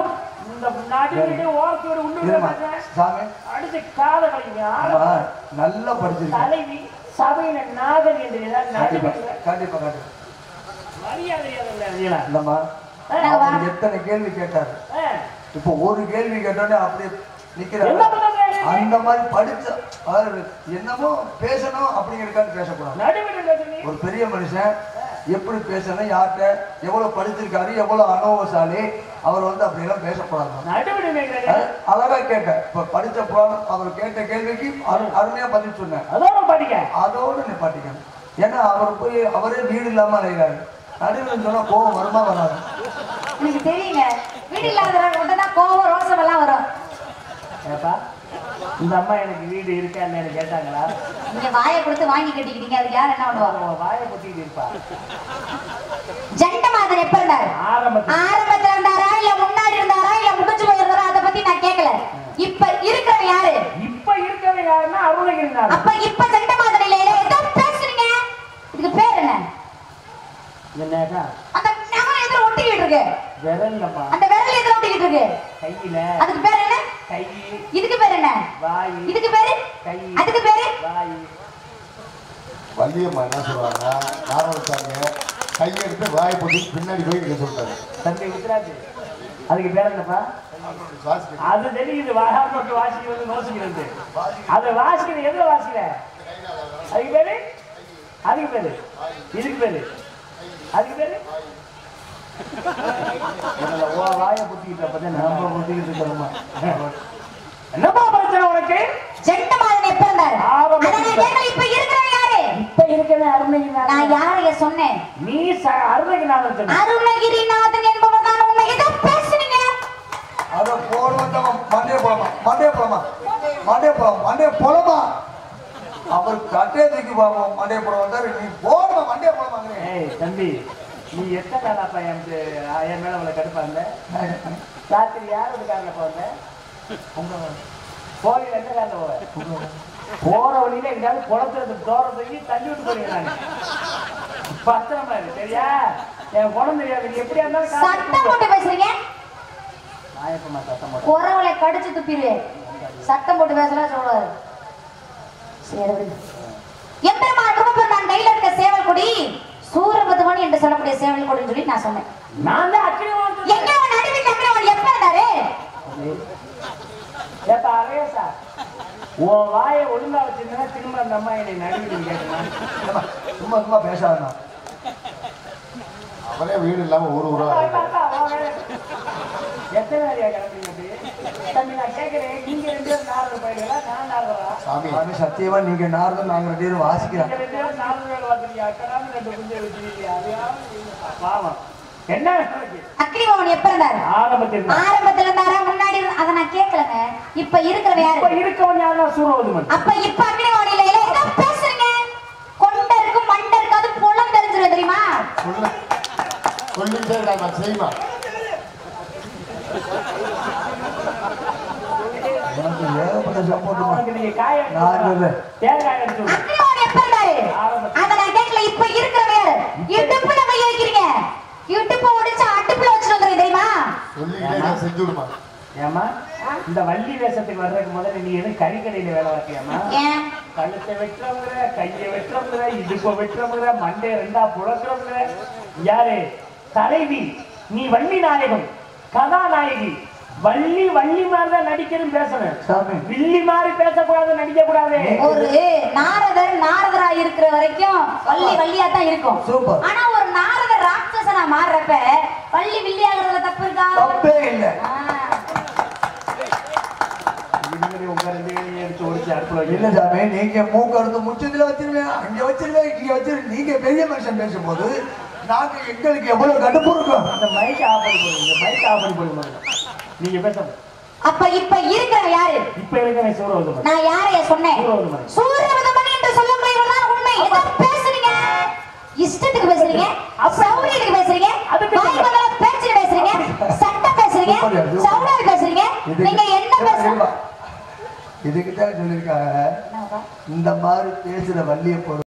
[SPEAKER 1] இந்த நடுவிட்டு ஓரத்தோடு உண்டு
[SPEAKER 2] இருமா சாமி
[SPEAKER 1] அடிச்சு காத கழிங்க
[SPEAKER 2] ஆமா நல்லா படிச்சிருக்கேன்
[SPEAKER 1] தலைவி சபையில நாகர் என்று ஏதாவது
[SPEAKER 2] கண்டிப்பா
[SPEAKER 1] நடுவில்
[SPEAKER 2] கண்டிப்பா கண்டிப்பா
[SPEAKER 1] மரியாதை இல்லைங்களா
[SPEAKER 2] இல்லம்மா
[SPEAKER 3] நாங்க வரோம்.
[SPEAKER 2] அவர் எத்தனை கேள்வி கேட்டாரு இப்போ ஒரு கேள்வி கேட்டோன்னே அப்படியே
[SPEAKER 1] என்ன
[SPEAKER 2] நிக்கிறாரு
[SPEAKER 1] பண்றது
[SPEAKER 2] அந்த மாதிரி படிச்ச அதாவது என்னமோ பேசணும் அப்படிங்கிறதுக்காக பேசக்கூடாது
[SPEAKER 1] நடுவில்
[SPEAKER 2] ஒரு பெரிய மனுஷன் எப்படி பேசணும் யார்கிட்ட எவ்வளவு படிச்சிருக்காரு எவ்வளவு அனுபவசாலி அவர் வந்து அப்படியெல்லாம் பேசக்கூடாது
[SPEAKER 1] நடுவில்
[SPEAKER 2] அஹ் அழகா கேட்டேன் இப்ப படிச்ச புராணம் அவர் கேட்ட கேள்விக்கு அரு- அருமையா பதில் சொன்னேன்
[SPEAKER 1] அதோட படிக்க
[SPEAKER 2] அதோடு நிப்பாட்டிக்கணும் ஏன்னா அவர் போய் அவரே வீடு இல்லாம அலைகிறாரு நடுவில் சொன்னா கோவம் வருமா வராது
[SPEAKER 3] எனக்கு தெரியுங்க வீடு இல்லாதவங்க மட்டும் தான் கோவம் ரோசம் எல்லாம் வரும்
[SPEAKER 1] ஏப்பா இந்த அம்மா எனக்கு வீடு இருக்கா இல்லைன்னு கேட்டாங்களா
[SPEAKER 3] நீங்க வாயை கொடுத்து வாங்கி கட்டிக்கிட்டீங்க அதுக்கு யார் என்ன பண்ணுவாங்க
[SPEAKER 1] அவன் வாயை பொத்திட்டு இருப்பா
[SPEAKER 3] ஜண்ட மாதன் எப்ப இருந்தாரு
[SPEAKER 1] ஆரம்பத்தில்
[SPEAKER 3] ஆரம்பத்துல இருந்தாரா இல்ல முன்னாடி இருந்தாரா இல்ல முடிஞ்சு போயிருந்தாரா அதை பத்தி நான் கேட்கல இப்ப இருக்கிறவன் யாரு
[SPEAKER 1] இப்ப இருக்கிறது யாருன்னா அருணகிரிநாதன்
[SPEAKER 3] அப்ப இப்ப ஜண்ட மாதன் இல்லையில ஏதோ பேசுறீங்க இதுக்கு பேர் என்ன
[SPEAKER 1] என்னக்கா
[SPEAKER 3] அந்த நகம் எதிர ஒட்டிக்கிட்டு இருக்கு
[SPEAKER 1] விரல்லப்பா
[SPEAKER 3] அந்த விரல் எதிர ஒட்டிக்கிட்டு இருக்கு
[SPEAKER 1] கையில
[SPEAKER 3] அதுக்கு பேர் என்ன
[SPEAKER 1] கை
[SPEAKER 3] இதுக்கு பேர் என்ன
[SPEAKER 1] வாய்
[SPEAKER 3] இதுக்கு பேரு
[SPEAKER 1] கை
[SPEAKER 3] அதுக்கு பேரு
[SPEAKER 1] வாய்
[SPEAKER 4] வள்ளியம்மா என்ன சொல்றாங்க நாராயணசாமி கையெடுத்து வாயை போட்டு பின்னாடி போய் நீங்க சொல்றாரு
[SPEAKER 1] தம்பி வித்ராஜ் அதுக்கு பேர் என்னப்பா
[SPEAKER 4] சுவாசிக்க
[SPEAKER 1] அது தெரியுது வாகாமட்டு வாசிக்கிறது நோசிக்கிறது அது வாசிக்கிறது எதுல வாசிக்கிற அதுக்கு பேரு அதுக்கு பேரு இதுக்கு பேரு அதுக்கு பேரு என்னோட ஓ வாயை புத்திக்கிட்ட பத்தி
[SPEAKER 2] நம்ம
[SPEAKER 1] நம்ம
[SPEAKER 2] புத்திக்கிட்டு இருக்கிறோமா
[SPEAKER 1] என்னப்பா பிரச்சனை உனக்கு
[SPEAKER 3] ஜண்ட மாதன் எப்ப இருந்தாரு
[SPEAKER 1] ஆரம்பத்துல.
[SPEAKER 3] அத நான் கேட்கல இப்ப இருக்கிறவன் யாரு
[SPEAKER 1] இப்ப இருக்கிற அருணகிரிநாதன்
[SPEAKER 3] நான் யாரைய சொன்னேன்
[SPEAKER 1] நீ ச- அருணகிரிநாதன் சொன்ன
[SPEAKER 3] அருணகிரிநாதன் என்பவர் தான் உண்மை ஏதோ பேசுனீங்க
[SPEAKER 2] அத போட வந்தவன் மண்டே போலாமா மண்டே போலாமா மண்டே போலாம் மண்டே போலாமா அவர் கட்டே தூக்கி போவோம் மண்டே போட வந்தாரு நீ போடுமா மண்டே போலாமாங்க
[SPEAKER 1] ஏய் தம்பி நீ எத்தனை நாளாப்பா என் என் மேல உள்ள கடுப்பா இருந்த ராத்திரி யாரோட காரில் போவந்த கோவில் எந்த காரில் போவ போற வழியில எங்கேயாவது குளத்துல தோற தூக்கி தள்ளி விட்டு போறீங்க நானு பத்திரமா இருக்கு சரியா என் குளம் தெரியாது நீ எப்படியா இருந்தாலும் காசு
[SPEAKER 3] சத்தம்
[SPEAKER 1] கொடுத்து
[SPEAKER 3] போட்டு பேசுறீங்க
[SPEAKER 1] நான் எப்பமா சத்தம் போட்டேன்
[SPEAKER 3] உறவுல கடிச்சு துப்பிடுவேன் சத்தம் போட்டு பேசலாம் சொல்லுவாரு சரி விடு. எம்பெருமான் முருகப்பெருமான் கையில இருக்க சேவல் கொடி சூரபதுமணி என்று சொல்லக்கூடிய சேவல் கொடின்னு சொல்லி நான் சொன்னேன்
[SPEAKER 1] நான் தான் அக்கினி
[SPEAKER 3] எங்க அவன் நடுவில் சக்கரவன் எப்ப இருந்தாரு
[SPEAKER 1] ஏப்பா அரேசா உன் வாயை ஒழுங்கா வச்சிருந்தா திரும்ப அந்த அம்மா என்னை நடுவில் கேட்டேன்
[SPEAKER 2] சும்மா சும்மா பேசாதண்ணா
[SPEAKER 4] அவரே வீடு இல்லாம ஊர் ஊரா
[SPEAKER 1] எத்தனை நாளையா கிளம்புறீங்க அப்படி? தம்பி, நான் கேட்கிறேன், நீங்க ரெண்டு பேரும் நாரதர் பயிர்களா? நான் நாரதரா?
[SPEAKER 4] சாமி
[SPEAKER 2] சாமி சத்தியமா நீங்க நாரதம் நாங்க ரெண்டு பேரும் வாசிக்கிறோம்
[SPEAKER 1] நீங்க ரெண்டு பேரும் நாரதர் வேலை பார்த்திருக்கீங்க. அக்கடான்னு ரெண்டு குஞ்சை வச்சிருக்கீங்க. அதையாவது நீங்க பாவம். என்ன உனக்கு?
[SPEAKER 3] அக்னிபவன் எப்ப இருந்தாரு
[SPEAKER 1] ஆரம்பத்தில் இருந்தா.
[SPEAKER 3] ஆரம்பத்துல இருந்தாரா முன்னாடி இருந்தா- அதை நான் கேட்கலங்க இப்ப இருக்கிறவன்
[SPEAKER 1] இப்ப
[SPEAKER 3] யாரு
[SPEAKER 1] இருக்கவன் யாருன்னா சூரவதுமன்.
[SPEAKER 3] அப்ப இப்ப அக்னிபவன் இல்ல இல்ல ஏதோ பேசுறீங்க கொண்ட இருக்கும் மண்டை இருக்காது புலம் தெரிஞ்சிரும் தெரியுமா
[SPEAKER 4] சொல்லு சொல்லிட்டே இருக்காங்க செய்யுமா
[SPEAKER 2] எனக்கு ஏகப்பட்ட சப்போர்ட்டுமா
[SPEAKER 1] உனக்கு நீங்க காய எடுத்து
[SPEAKER 2] நான்
[SPEAKER 1] விடுறா.
[SPEAKER 2] இல்லை.
[SPEAKER 1] தேங்காய் எடுத்து விடு.
[SPEAKER 3] அக்னிபவன் எப்ப இருந்தாரு
[SPEAKER 1] ஆரம்பத்துல.
[SPEAKER 3] அதை நான் கேட்கல இப்ப இருக்கிறவன் யாரு இடுப்புல கை வைக்கிறீங்க இடுப்பு ஒடிச்சு அடுப்புல வச்சுட்டு வந்துருங்க தெரியுமா
[SPEAKER 4] சொல்லிக்கிட்டே இருக்க, செஞ்சு விடுமா
[SPEAKER 1] ஏம்மா, இந்த வள்ளி வேஷத்துக்கு வர்றதுக்கு முதல்ல நீ எதுவும் கறிக்கடையில வேலை பார்த்தியாமா
[SPEAKER 3] ஏன்
[SPEAKER 1] கழுத்தை வெட்டுறவங்கிற கையை வெட்டுறவங்கிற இடுப்பை வெட்டுறவங்கிற மண்டைய ரெண்டா புழக்கிறவங்கிற யாரு தலைவி நீ வள்ளி நாயகம் கதாநாயகி வள்ளி வள்ளி மாதிரி தான் நடிக்கணும் பேசணும்
[SPEAKER 2] சாமி
[SPEAKER 1] வில்லி மாதிரி பேசக்கூடாது நடிக்க கூடாது
[SPEAKER 3] ஒரு நாரதர் நாரதரா இருக்கிற வரைக்கும் வள்ளி வள்ளியா தான் இருக்கும்
[SPEAKER 2] சூப்பர்.
[SPEAKER 3] ஆனா ஒரு நாரதர் ராட்சசனா மாறுறப்ப வள்ளி வில்லியாகிறதுல தப்பு இருக்கா
[SPEAKER 2] தப்பே இல்லை
[SPEAKER 3] ஆ.
[SPEAKER 1] இனிமேல் உங்க ரெண்டு பேரையும் எடுத்து ஒடிச்சு அடுப்புல
[SPEAKER 2] இல்ல
[SPEAKER 1] வைக்கணும்.
[SPEAKER 2] சாமி நீங்க மூக்கு அறுத்து முச்சத்துல வச்சிருவேன் அங்க வச்சிருவேன் இங்க வச்சிரு நீங்க பெரிய மனுஷன் பேசும்போது நாங்க எங்களுக்கு எவ்வளவு கடுப்பு இருக்கும்
[SPEAKER 1] இந்த மைக் ஆஃப் பண்ணி போடுங்க இந்த மைக் ஆஃப் பண்ணி போடுங்க முதல்ல. நீங்க பேசணும்
[SPEAKER 3] அப்ப இப்ப இருக்கிறவன் யாரு
[SPEAKER 1] இப்ப இருக்கிற சூரவதுமன்
[SPEAKER 3] நான் யாரைய சொன்னேன்
[SPEAKER 1] சூரவதுமன்
[SPEAKER 3] சூரியவதமணி என்று சொல்லக்கூடியவர்தான் உண்மை ஏதோ பேசுறீங்க இஷ்டத்துக்கு பேசுறீங்க சௌரியத்துக்கு பேசுறீங்க
[SPEAKER 1] அதுக்கு
[SPEAKER 3] வாய் வந்தா பேச்சு பேசுறீங்க சட்டம் பேசுறீங்க
[SPEAKER 2] சூப்பர், சூப்பர்.
[SPEAKER 3] சவுடால் பேசுறீங்க நீங்க என்ன பேசுறீங்க
[SPEAKER 2] இதுக்கு தான் சொல்லியிருக்காங்க இந்த மாதிரி பேசுற வள்ளியை பொறுத்த